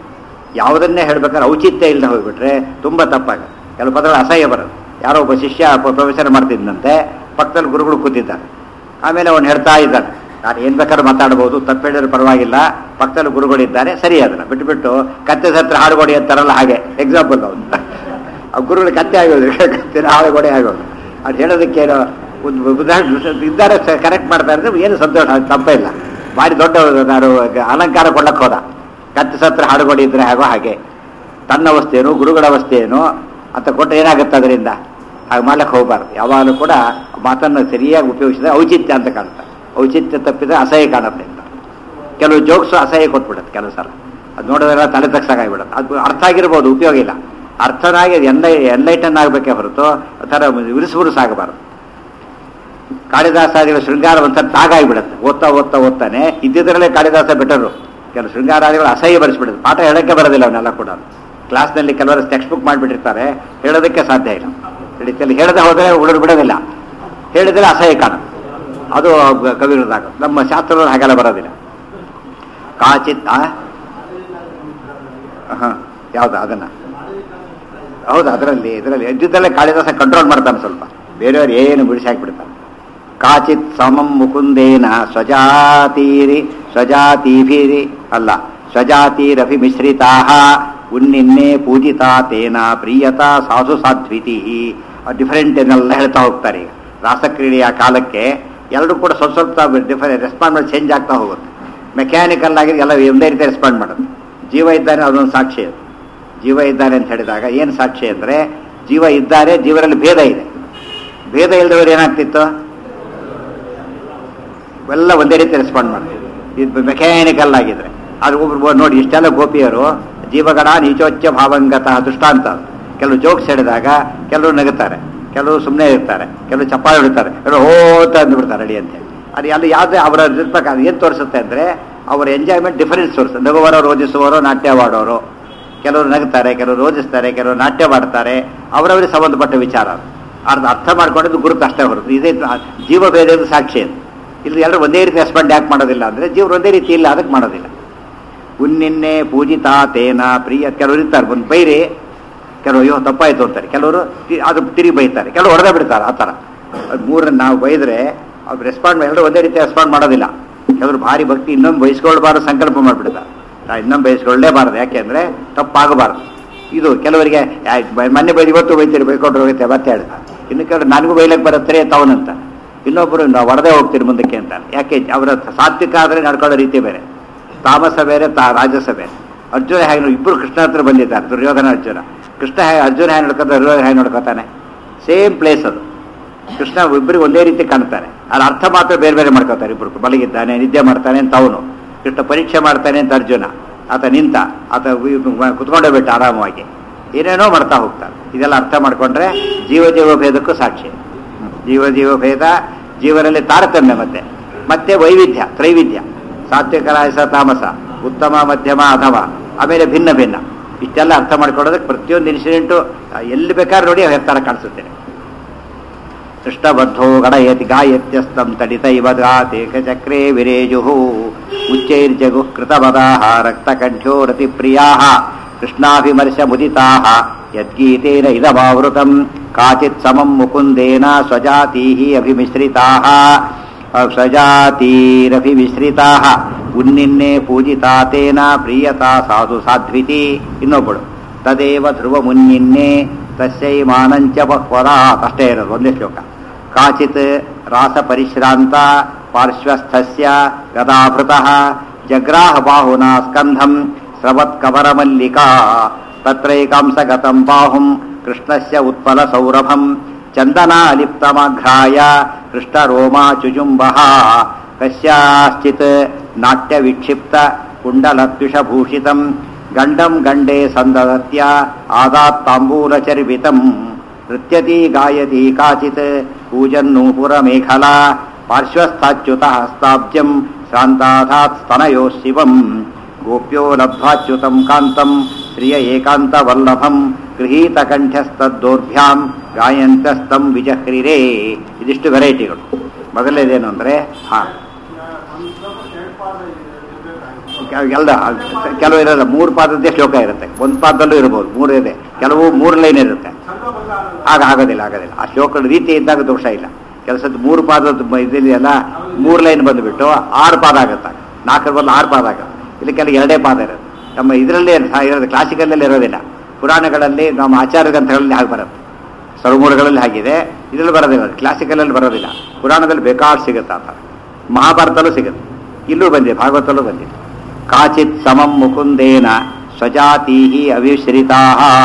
ಯಾವುದನ್ನೇ ಹೇಳ್ಬೇಕಾದ್ರೆ ಔಚಿತ್ಯ ಇಲ್ಲದೆ ಹೋಗ್ಬಿಟ್ರೆ ತುಂಬ ತಪ್ಪಾಗ ಕೆಲವು ಪದಗಳು ಅಸಹ್ಯ ಬರೋದು ಯಾರೋ ಒಬ್ಬ ಶಿಷ್ಯ ಪ್ರೊಫೆಸರ್ ಮಾಡ್ತಿದ್ದಂತೆ ಪಕ್ಕದಲ್ಲಿ ಗುರುಗಳು ಕೂತಿದ್ದಾರೆ ಆಮೇಲೆ ಅವನು ಹೇಳ್ತಾ ಇದ್ದಾನೆ ನಾನು ಏನು ಬೇಕಾದ್ರೂ ಮಾತಾಡ್ಬೋದು ತಪ್ಪು ಹೇಳಿದ್ರೆ ಪರವಾಗಿಲ್ಲ ಪಕ್ಕದಲ್ಲಿ ಗುರುಗಳಿದ್ದಾರೆ ಸರಿ ಅದನ್ನ ಬಿಟ್ಬಿಟ್ಟು ಕತ್ತೆ ಸತ್ರ ಹಾಡುಗೋಡಿ ಅಂತಾರಲ್ಲ ಹಾಗೆ ಎಕ್ಸಾಂಪಲ್ ಅವನು ಆ ಗುರುಗಳು ಕತ್ತೆ ಆಗೋದು ಕತ್ತೆ ಹಾಡುಗೋಡೆ ಆಗೋದು ಅದು ಹೇಳೋದಕ್ಕೇನೋ ಒಂದು ಉದಾಹರಣೆ ಇದ್ದಾರೆ ಕರೆಕ್ಟ್ ಮಾಡ್ತಾ ಇದ್ರೆ ಏನು ಸಂತೋಷ ಅದು ತಪ್ಪೇ ಇಲ್ಲ ಭಾರಿ ದೊಡ್ಡ ನಾನು ಅಲಂಕಾರ ಕೊಡಕ್ಕೆ ಹೋದ ಕತ್ತೆ ಸತ್ರ ಹಾಡುಗೋಡಿ ಇದ್ರೆ ಹಾಗೋ ಹಾಗೆ ತನ್ನ ಅವಸ್ಥೆಯೇನು ಗುರುಗಳ ಅವಸ್ಥೆಯೇನು ಅಂತ ಕೊಟ್ಟರೆ ಏನಾಗುತ್ತೆ ಅದರಿಂದ ಹಾಗೆ ಮಾಡ್ಲಿಕ್ಕೆ ಹೋಗಬಾರ್ದು ಯಾವಾಗಲೂ ಕೂಡ ಮಾತನ್ನು ಸರಿಯಾಗಿ ಉಪಯೋಗಿಸಿದ್ರೆ ಔಚಿತ್ಯ ಅಂತ ಕಾಣುತ್ತೆ ಔಚಿತ್ಯ ತಪ್ಪಿದ್ರೆ ಅಸಹ್ಯ ಕಾಣುತ್ತೆ ಅಂತ ಕೆಲವು ಜೋಕ್ಸು ಅಸಹ್ಯ ಕೊಟ್ಬಿಡುತ್ತೆ ಕೆಲವು ಸಲ ಅದು ನೋಡಿದ್ರೆ ತಲೆ ತಗ್ಸಾಗಿಬಿಡುತ್ತೆ ಅದು ಅರ್ಥ ಆಗಿರ್ಬೋದು ಉಪಯೋಗ ಇಲ್ಲ ಅರ್ಥನಾಗಿ ಎನ್ಲೈ ಎನ್ಲೈಟನ್ ಆಗಬೇಕೇ ಹೊರತು ಆ ಥರ ವಿರುಸು ವಿರುಸು ಆಗಬಾರ್ದು ಕಾಳಿದಾಸಾದಿಗಳ ಶೃಂಗಾರ ಒಂಥರ ತಾಗಾಗಿಬಿಡುತ್ತೆ ಓದ್ತಾ ಓದ್ತಾ ಓದ್ತಾನೆ ಇದ್ದಿದ್ರಲ್ಲೇ ಕಾಳಿದಾಸ ಬೆಟರು ಕೆಲವು ಶೃಂಗಾರಾದಿಗಳು ಅಸಹ್ಯ ಬರೆಸ್ಬಿಡುತ್ತೆ ಪಾಠ ಹೇಳಕ್ಕೆ ಬರೋದಿಲ್ಲ ಅವನ್ನೆಲ್ಲ ಕೂಡ ಕ್ಲಾಸ್ನಲ್ಲಿ ಕೆಲವರು ಟೆಕ್ಸ್ಟ್ ಬುಕ್ ಮಾಡಿಬಿಟ್ಟಿರ್ತಾರೆ ಹೇಳೋದಕ್ಕೆ ಸಾಧ್ಯ ಇಲ್ಲ ಹಿಡಿತಲ್ಲಿ ಹೇಳದೆ ಹೋದರೆ ಹುಡುಗರು ಬಿಡೋದಿಲ್ಲ ಹೇಳಿದರೆ ಅಸಹ್ಯ ಕಾಣುತ್ತೆ ಅದು ಕವಿರದಾಗ ನಮ್ಮ ಶಾಸ್ತ್ರಗಳು ಹಾಗೆಲ್ಲ ಬರೋದಿಲ್ಲ ಕಾಚಿತ್ ಹಾಂ ಯಾವ್ದು ಅದನ್ನ ಹೌದು ಅದರಲ್ಲಿ ಇದರಲ್ಲಿ ಇದ್ದಿದ್ದಲ್ಲೇ ಕಾಳಿದಾಸ ಕಂಟ್ರೋಲ್ ಮಾಡ್ತಾನೆ ಸ್ವಲ್ಪ ಬೇರೆಯವ್ರು ಏನು ಬಿಡಿಸಿ ಹಾಕ್ಬಿಡ್ತಾನೆ ಕಾಚಿತ್ ಸಮಂ ಮುಕುಂದೇನ ಸ್ವಜಾತೀರಿ ಸ್ವಜಾತೀಭಿರಿ ಅಲ್ಲ ಸ್ವಜಾತಿರಭಿ ಮಿಶ್ರಿತಾ ಉನ್ನಿನ್ನೆ ಪೂಜಿತಾ ತೇನ ಪ್ರಿಯತಾ ಸಾಧು ಸಾಧ್ವಿತಿ ಡಿಫರೆಂಟ್ ಏನೆಲ್ಲ ಹೇಳ್ತಾ ಹೋಗ್ತಾರೆ ಈಗ ರಾಸಕ್ರೀಡೆಯ ಕಾಲಕ್ಕೆ ಎಲ್ಲರೂ ಕೂಡ ಸ್ವಲ್ಪ ಸ್ವಲ್ಪ ಡಿಫರೆಂಟ್ ರೆಸ್ಪಾಂಡ್ ಮಾಡಿ ಚೇಂಜ್ ಆಗ್ತಾ ಹೋಗುತ್ತೆ ಮೆಕ್ಯಾನಿಕಲ್ ಆಗಿ ಎಲ್ಲ ಒಂದೇ ರೀತಿ ರೆಸ್ಪಾಂಡ್ ಮಾಡೋದು ಜೀವ ಇದ್ದಾನೆ ಅದೊಂದು ಸಾಕ್ಷಿ ಅದು ಜೀವ ಇದ್ದಾನೆ ಅಂತ ಹೇಳಿದಾಗ ಏನು ಸಾಕ್ಷಿ ಅಂದರೆ ಜೀವ ಇದ್ದಾರೆ ಜೀವರಲ್ಲಿ ಭೇದ ಇದೆ ಭೇದ ಇಲ್ಲದವರು ಏನಾಗ್ತಿತ್ತು ಎಲ್ಲ ಒಂದೇ ರೀತಿ ರೆಸ್ಪಾಂಡ್ ಮಾಡ್ತೀವಿ ಇದು ಮೆಕ್ಯಾನಿಕಲ್ ಆಗಿದ್ರೆ ಅದು ಒಬ್ರು ನೋಡಿ ಇಷ್ಟೆಲ್ಲ ಗೋಪಿಯರು ಜೀವಗಣ ನೀಚೋಚ್ಚ ಭಾವಂಗತ ದೃಷ್ಟಾಂತ ಅದು. ಕೆಲವು ಜೋಕ್ಸ್ ಹೇಳಿದಾಗ ಕೆಲವರು ನಗುತ್ತಾರೆ ಕೆಲವರು ಸುಮ್ಮನೆ ಇರ್ತಾರೆ ಕೆಲವರು ಚಪ್ಪಾಳೆ ಹೊಡಿತಾರೆ ಕೆಲವರು ಹೋತ ಅಂದ್ಬಿಡ್ತಾರೆ ಅಡಿ ಅಂತೇಳಿ ಅದು ಅಲ್ಲಿ ಯಾವುದೇ ಅವರ ಇರ್ಬೇಕಾದ ಏನು ತೋರಿಸುತ್ತೆ ಅಂದರೆ ಅವರ ಎಂಜಾಯ್ಮೆಂಟ್ ಡಿಫರೆನ್ಸ್ ತೋರಿಸುತ್ತೆ ನಗುವರೋ ರೋಜಿಸುವವರು ನಾಟ್ಯವಾಡೋರು ಕೆಲವರು ನಗುತ್ತಾರೆ ಕೆಲವರು ರೋಜಿಸ್ತಾರೆ ಕೆಲವರು ನಾಟ್ಯವಾಡ್ತಾರೆ ಅವರವರಿಗೆ ಸಂಬಂಧಪಟ್ಟ ವಿಚಾರ ಅದು. ಅರ್ಥ ಅರ್ಥ ಮಾಡ್ಕೊಂಡಿದ್ದು ಗುರುತು ಅಷ್ಟೇ ಹೊರತು ಇದೇ ಜೀವ ಭೇದದ ಸಾಕ್ಷಿ ಅದು ಇಲ್ಲಿ ಎಲ್ಲರೂ ಒಂದೇ ರೀತಿ ರೆಸ್ಪಾಂಡ್ ಯಾಕೆ ಮಾಡೋದಿಲ್ಲ ಅಂದರೆ ಜೀವರು ಒಂದೇ ರೀತಿ ಇಲ್ಲ ಅದಕ್ಕೆ ಮಾಡೋದಿಲ್ಲ ಉನ್ನಿನ್ನೆ ಪೂಜಿತಾ ತೇನ ಪ್ರಿಯ ಕೆಲವರು ಇರ್ತಾರೆ ಒಂದು ಬೈರಿ ಕೆಲವರು ಅಯ್ಯೋ ತಪ್ಪಾಯ್ತು ಅಂತಾರೆ ಕೆಲವರು ತಿ- ಅದು ತಿರುಗಿ ಬೈತಾರೆ ಕೆಲವರು ಹೊಡೆದ ಬಿಡ್ತಾರೆ ಆ ಥರ ಅದು ಮೂರನ್ನು ನಾವು ಬೈದರೆ ಅವ್ರು ರೆಸ್ಪಾಂಡ್ ಎಲ್ಲರೂ ಒಂದೇ ರೀತಿ ರೆಸ್ಪಾಂಡ್ ಮಾಡೋದಿಲ್ಲ ಕೆಲವರು ಭಾರಿ ಭಕ್ತಿ ಇನ್ನೊಂದು ಬಯಸ್ಕೊಳ್ಬಾರ್ದು ಸಂಕಲ್ಪ ಮಾಡಿಬಿಡ್ತಾರೆ ನಾ ಇನ್ನೊಂದು ಬಯಸ್ಕೊಳ್ಳೇಬಾರ್ದು ಯಾಕೆಂದರೆ ತಪ್ಪಾಗಬಾರ್ದು ಇದು ಕೆಲವರಿಗೆ ಯಾ- ಬ- ಮೊನ್ನೆ ಬೈದು ಇವತ್ತು ಬೈತೀರಿ ಬೈಕೊಂಡ್ರೆ ಹೋಗುತ್ತೆ ಮತ್ತೆ ಹೇಳ್ತಾರೆ ಇನ್ನು ಕೆಲವರು ನನಗೂ ಬೈಲಕ್ಕೆ ಬರುತ್ತೆ ತವನಂತ ಇನ್ನೊಬ್ಬರು ನಾವು ಹೊಡೆದೇ ಹೋಗ್ತೀರಿ ಮುಂದಕ್ಕೆ ಅಂತ ಯಾಕೆ ಅವರ ಸಾತ್ವಿಕ ಆದರೆ ನಡ್ಕೊಳ್ಳೋ ರೀತಿ ಬೇರೆ ತಾಮಸ ಬೇರೆ ತಾ ರಾಜಸ ಬೇರೆ ಅರ್ಜುನ ಹೇಗೆ ಇಬ್ಬರು ಕೃಷ್ಣ ಹತ್ರ ಬಂದಿದ್ದಾರೆ ದುರ್ಯೋಧನ ಅರ್ಜುನ ಕೃಷ್ಣ ಹೇಗೆ ಅರ್ಜುನ ಹೇಗೆ ನೋಡ್ಕೊತಾರೆ ದುರ್ಯೋಧನ ಹೇಗೆ ನೋಡ್ಕೊತಾನೆ ಸೇಮ್ ಪ್ಲೇಸ್ ಅದು ಕೃಷ್ಣ ಇಬ್ಬರಿಗೆ ಒಂದೇ ರೀತಿ ಕಾಣ್ತಾನೆ ಅದ್ರ ಅರ್ಥ ಮಾತ್ರ ಬೇರೆ ಬೇರೆ ಮಾಡ್ಕೋತಾರೆ ಇಬ್ಬರು ಮಲಗಿದ್ದಾನೆ ನಿದ್ದೆ ಮಾಡ್ತಾನೆ ಅಂತ ಅವನು ಕೃಷ್ಣ ಪರೀಕ್ಷೆ ಮಾಡ್ತಾನೆ ಅಂತ ಅರ್ಜುನ ಆತ ನಿಂತ ಆತ ವಿ- ಕುತ್ಕೊಂಡೇ ಬಿಟ್ಟ ಆರಾಮವಾಗಿ ಏನೇನೋ ಮಾಡ್ತಾ ಹೋಗ್ತಾನೆ ಇದೆಲ್ಲ ಅರ್ಥ ಮಾಡ್ಕೊಂಡ್ರೆ ಜೀವ ಜೀವ ಭೇದಕ್ಕೂ ಸಾಕ್ಷಿ ಹ್ಮ್. ಜೀವ ಜೀವ ಭೇದ ಜೀವನಲ್ಲಿ ತಾರತಮ್ಯ ಮತ್ತೆ ಮತ್ತೆ ವೈವಿಧ್ಯ ತ್ರೈವಿಧ್ಯ ಸಾತ್ವಿಕ ರಾಜಸ ತಾಮಸ ಉತ್ತಮ ಮಧ್ಯಮ ಅಥವಾ ಆಮೇಲೆ ಭಿನ್ನ ಭಿನ್ನ ಇಷ್ಟೆಲ್ಲ ಅರ್ಥ ಮಾಡ್ಕೊಳ್ಳೋದಕ್ಕೆ ಪ್ರತಿಯೊಂದು ಇನ್ಸಿಡೆಂಟು ಎಲ್ಲಿ ಬೇಕಾದ್ರೆ ನೋಡಿ ಥರ ಕಾಣಿಸುತ್ತೆ ಸೃಷ್ಟಬದ್ಧೋ ಗಣಯತಿ ಗಾಯತ್ಯಸ್ತಂ ತಡಿತ ಇವ ಚಕ್ರೇ ವಿರೇಜು ಉಚ್ಚೈರ್ಜಗು ಕೃತಪದಾಹ ರಕ್ತಕಂಠ್ಯೋ ರತಿಪ್ರಿಯಾಹ ಕೃಷ್ಣಾಭಿಮರ್ಶ ಮುದಿತಾಹ ಯದ್ಗೀತೇನ ಇದಮಾವೃತಂ ಕಾಚಿತ್ ಸಮಂ ಮುಕುಂದೇನ ಸ್ವಜಾತೀಃ ಅಭಿಮಿಶ್ರಿತಾಹ ಸ್ವಜಾತೀರಭಿಮಿಶ್ರಿತಾಹ ಉನ್ನಿನ್ನೆ ಪೂಜಿತಾ ತೇನ ಪ್ರಿಯತಾ ಸಾಧು ಸಾಧ್ವಿತಿ ಇನ್ನೊಬ್ಬಳು ತದೇವ ಧ್ರುವ ಮುನ್ನಿನ್ನೆ ತಸ್ಯೈ ಮಾನಂಚ ಬಹ್ವದ ಅಷ್ಟೇ ಇರೋದು ಒಂದೇ ಶ್ಲೋಕ ಕಾಚಿತ್ ರಾಸ ಪರಿಶ್ರಾಂತ ಪಾರ್ಶ್ವಸ್ಥಸ್ಯ ಗದಾಭೃತಃ ಜಗ್ರಾಹ ಬಾಹುನಾ ಸ್ಕಂಧಂ ಸ್ರವತ್ಕವರಮಲ್ಲಿಕಾ ತತ್ರೈಕಾಂಸಗತಂ ಬಾಹುಂ ಕೃಷ್ಣಸ್ಯ ಉತ್ಪಲ ಸೌರಭಂ ಚಂದನಾಲಿಪ್ತಮಘ್ರಾಯ ಕೃಷ್ಣರೋಮಾ ಚುಜುಂಬಃ ಕಸ್ಯಾಶ್ಚಿತ್ ನಾಟ್ಯ ವಿಕ್ಷಿಪ್ತ ಕುಂಡಲತ್ಯುಷಭೂಷಿತಂ ಗಂಡಂ ಗಂಡೇ ಸಂದದತ್ಯ ಆದಾತ್ತಾಂಬೂಲಚರ್ವಿತಂ ನೃತ್ಯತಿ ಗಾಯತಿ ಕಾಚಿತ್ ಕೂಜನ್ನೂಪುರಮೇಖಲಾ ಪಾರ್ಶ್ವಸ್ಥಾಚ್ಯುತ ಹಸ್ತಾಬ್ಜಂ ಶ್ರಾಂತಾಧಾತ್ ಸ್ತನಯೋ ಶಿವಂ ಗೋಪ್ಯೋ ಲಬ್ಧ್ವಾಚ್ಯುತಂ ಕಾಂತಂ ಶ್ರಿಯ ಏಕಾಂತವಲ್ಲಭಂ ಗೃಹೀತಕಂಠ್ಯಸ್ತದ್ದೋರ್ಭ್ಯಾಂ ಗಾಯಂತಸ್ತಂ ವಿಜಹ್ರಿರೇ ಇದಿಷ್ಟು ವೆರೈಟಿಗಳು ಮೊದಲನೇದೇನು ಅಂದರೆ ಹಾಂ ಎಲ್ಲ ಕೆಲವು ಇರೋಲ್ಲ ಮೂರು ಪಾದದ್ದೇ ಶ್ಲೋಕ ಇರುತ್ತೆ ಒಂದು ಪಾದದಲ್ಲೂ ಇರ್ಬೋದು ಮೂರು ಇದೆ ಕೆಲವು ಮೂರು ಲೈನ್ ಇರುತ್ತೆ ಆಗ ಆಗೋದಿಲ್ಲ ಆಗೋದಿಲ್ಲ ಆ ಶ್ಲೋಕದ ರೀತಿ ಇದ್ದಾಗ ದೋಷ ಇಲ್ಲ ಕೆಲಸದ ಮೂರು ಪಾದದ ಮ- ಇದೆಯಲ್ಲ ಮೂರು ಲೈನ್ ಬಂದುಬಿಟ್ಟು ಆರು ಪಾದ ಆಗುತ್ತೆ ನಾಲ್ಕರ ಬದಲು ಆರು ಪಾದ ಆಗುತ್ತೆ ಇಲ್ಲಿ ಕೆಲ ಎರಡೇ ಪಾದ ಇರುತ್ತೆ ನಮ್ಮ ಇದರಲ್ಲೇ ಇರೋದು ಕ್ಲಾಸಿಕಲ್ಲಲ್ಲಿ ಇರೋದಿಲ್ಲ ಪುರಾಣಗಳಲ್ಲಿ ನಮ್ಮ ಆಚಾರ ಗ್ರಂಥಗಳಲ್ಲಿ ಹಾಗೆ ಬರುತ್ತೆ ಸರ್ವಮೂಲಗಳಲ್ಲಿ ಹಾಗಿದೆ ಇದರಲ್ಲಿ ಬರೋದಿಲ್ಲ ಕ್ಲಾಸಿಕಲಲ್ಲಿ ಬರೋದಿಲ್ಲ ಪುರಾಣದಲ್ಲಿ ಬೇಕಾದ್ರೆ ಸಿಗುತ್ತೆ ಆ ಥರ ಮಹಾಭಾರತಲ್ಲೂ ಸಿಗುತ್ತೆ ಇಲ್ಲೂ ಬಂದಿದೆ ಭಾಗವತಲ್ಲೂ ಬಂದಿದೆ ಕಾಚಿತ್ ಸಮಂ ಮುಕುಂದೇನ ಸ್ವಜಾತಿ ಅವಿಶ್ರಿತಾ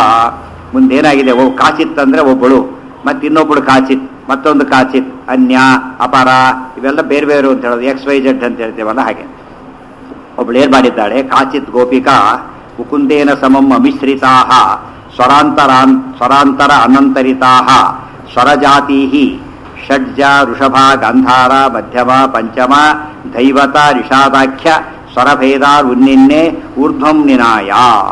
ಮುಂದೇನಾಗಿದೆ ಒಬ್ಬ ಕಾಚಿತ್ ಅಂದ್ರೆ ಒಬ್ಬಳು ಮತ್ತೆ ಇನ್ನೊಬ್ಬಳು ಕಾಚಿತ್ ಮತ್ತೊಂದು ಕಾಚಿತ್ ಅನ್ಯ ಅಪರ ಇವೆಲ್ಲ ಬೇರೆ ಬೇರೆ ಅಂತ ಹೇಳೋದು ಎಕ್ಸ್ ವೈ ಜೆಡ್ ಅಂತ ಹೇಳ್ತೇವಲ್ಲ ಹಾಗೆ ಒಬ್ಳು ಏನ್ ಮಾಡಿದ್ದಾಳೆ ಕಾಚಿತ್ ಗೋಪಿಕಾ ಮುಕುಂದೇನ ಸಮಂ ಅಮಿಶ್ರಿತಾ ಸ್ವರಾಂತರಾನ್ ಸ್ವರಾಂತರ ಅನಂತರಿತಾ ಸ್ವರಜಾತಿ ಷಡ್ಜ ಋಷಭ ಗಂಧಾರ ಮಧ್ಯಮ ಪಂಚಮ ದೈವತ ರಿಷಾದಾಖ್ಯ ಸ್ವರಭೇದ ಉನ್ನಿನ್ನೆ ಊರ್ಧ್ವಂ ನಿನಾಯ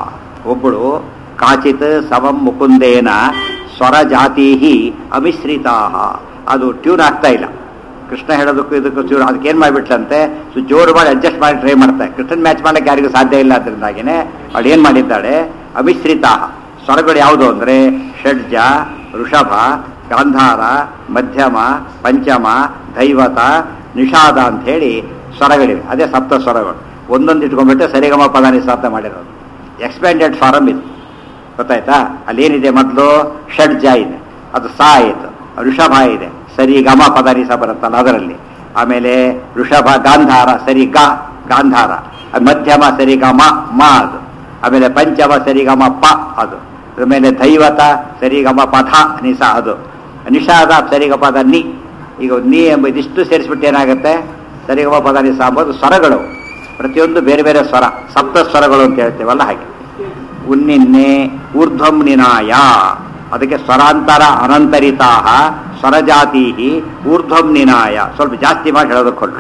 ಒಬ್ಬಳು ಕಾಚಿತ್ ಸಮಂ ಮುಕುಂದೇನ ಸ್ವರಜಾತಿ ಅಮಿಶ್ರಿತಾ ಅದು ಟ್ಯೂನ್ ಆಗ್ತಾ ಇಲ್ಲ ಕೃಷ್ಣ ಹೇಳೋದಕ್ಕೂ ಇದಕ್ಕೂ ಚೂರು ಅದಕ್ಕೆ ಏನು ಮಾಡಿಬಿಟ್ಲಂತೆ ಸೊ ಜೋರು ಮಾಡಿ ಅಡ್ಜಸ್ಟ್ ಮಾಡಿ ಟ್ರೈ ಮಾಡ್ತಾರೆ ಕೃಷ್ಣನ್ ಮ್ಯಾಚ್ ಮಾಡಕ್ಕೆ ಯಾರಿಗೂ ಸಾಧ್ಯ ಇಲ್ಲ ಅದರಿಂದಾಗಿನೇ ಅವಳು ಏನು ಮಾಡಿದ್ದಾಳೆ ಅಮಿಶ್ರಿತ ಸ್ವರಗಳು ಯಾವುದು ಅಂದರೆ ಷಡ್ಜ ಋಷಭ ಗಾಂಧಾರ ಮಧ್ಯಮ ಪಂಚಮ ದೈವತ ನಿಷಾದ ಅಂತ ಹೇಳಿ ಸ್ವರಗಳಿವೆ ಅದೇ ಸಪ್ತ ಸ್ವರಗಳು ಒಂದೊಂದು ಇಟ್ಕೊಂಡ್ಬಿಟ್ಟು ಸರಿಗಮ ಪದ ನಿಸಾತ ಮಾಡಿರೋದು ಎಕ್ಸ್ಪ್ಯಾಂಡೆಡ್ ಫಾರಮ್ ಇದು ಗೊತ್ತಾಯ್ತಾ ಅಲ್ಲೇನಿದೆ ಮೊದಲು ಷಡ್ಜ ಇದೆ ಅದು ಸಾ ಆಯಿತು ಋಷಭ ಇದೆ ಸರಿ ಗಮ ಪದ ನಿಸ ಬರುತ್ತಲ್ಲ ಅದರಲ್ಲಿ ಆಮೇಲೆ ಋಷಭ ಗಾಂಧಾರ ಸರಿ ಗ ಗಾಂಧಾರ ಅದು ಮಧ್ಯಮ ಸರಿ ಗ ಮ ಮ ಅದು ಆಮೇಲೆ ಪಂಚಮ ಸರಿ ಗ ಮ ಪ ಅದು ಆಮೇಲೆ ದೈವತ ಸರಿ ಗ ಮ ಪಥ ನಿಸ ಅದು ನಿಷಾದ ಸರಿ ಗ ಪದ ನಿ ಈಗ ನೀ ಎಂಬ ಇದಿಷ್ಟು ಸೇರಿಸ್ಬಿಟ್ಟು ಏನಾಗುತ್ತೆ ಸರಿ ಗ ಮ ಪದ ನಿಸ ಅಂಬೋದು ಸ್ವರಗಳು ಪ್ರತಿಯೊಂದು ಬೇರೆ ಬೇರೆ ಸ್ವರ ಸಪ್ತ ಸ್ವರಗಳು ಅಂತ ಹೇಳ್ತೇವಲ್ಲ ಹಾಗೆ ಉನ್ನಿನ್ನೆ ಊರ್ಧ್ವಂ ನಿನಾಯ ಅದಕ್ಕೆ ಸ್ವರಾಂತರ ಅನಂತರಿತಾ ಸ್ವರಜಾತಿ ಊರ್ಧ್ವಂ ನಿನಾಯ ಸ್ವಲ್ಪ ಜಾಸ್ತಿ ಮಾಡಿ ಹೇಳೋದಕ್ಕೆ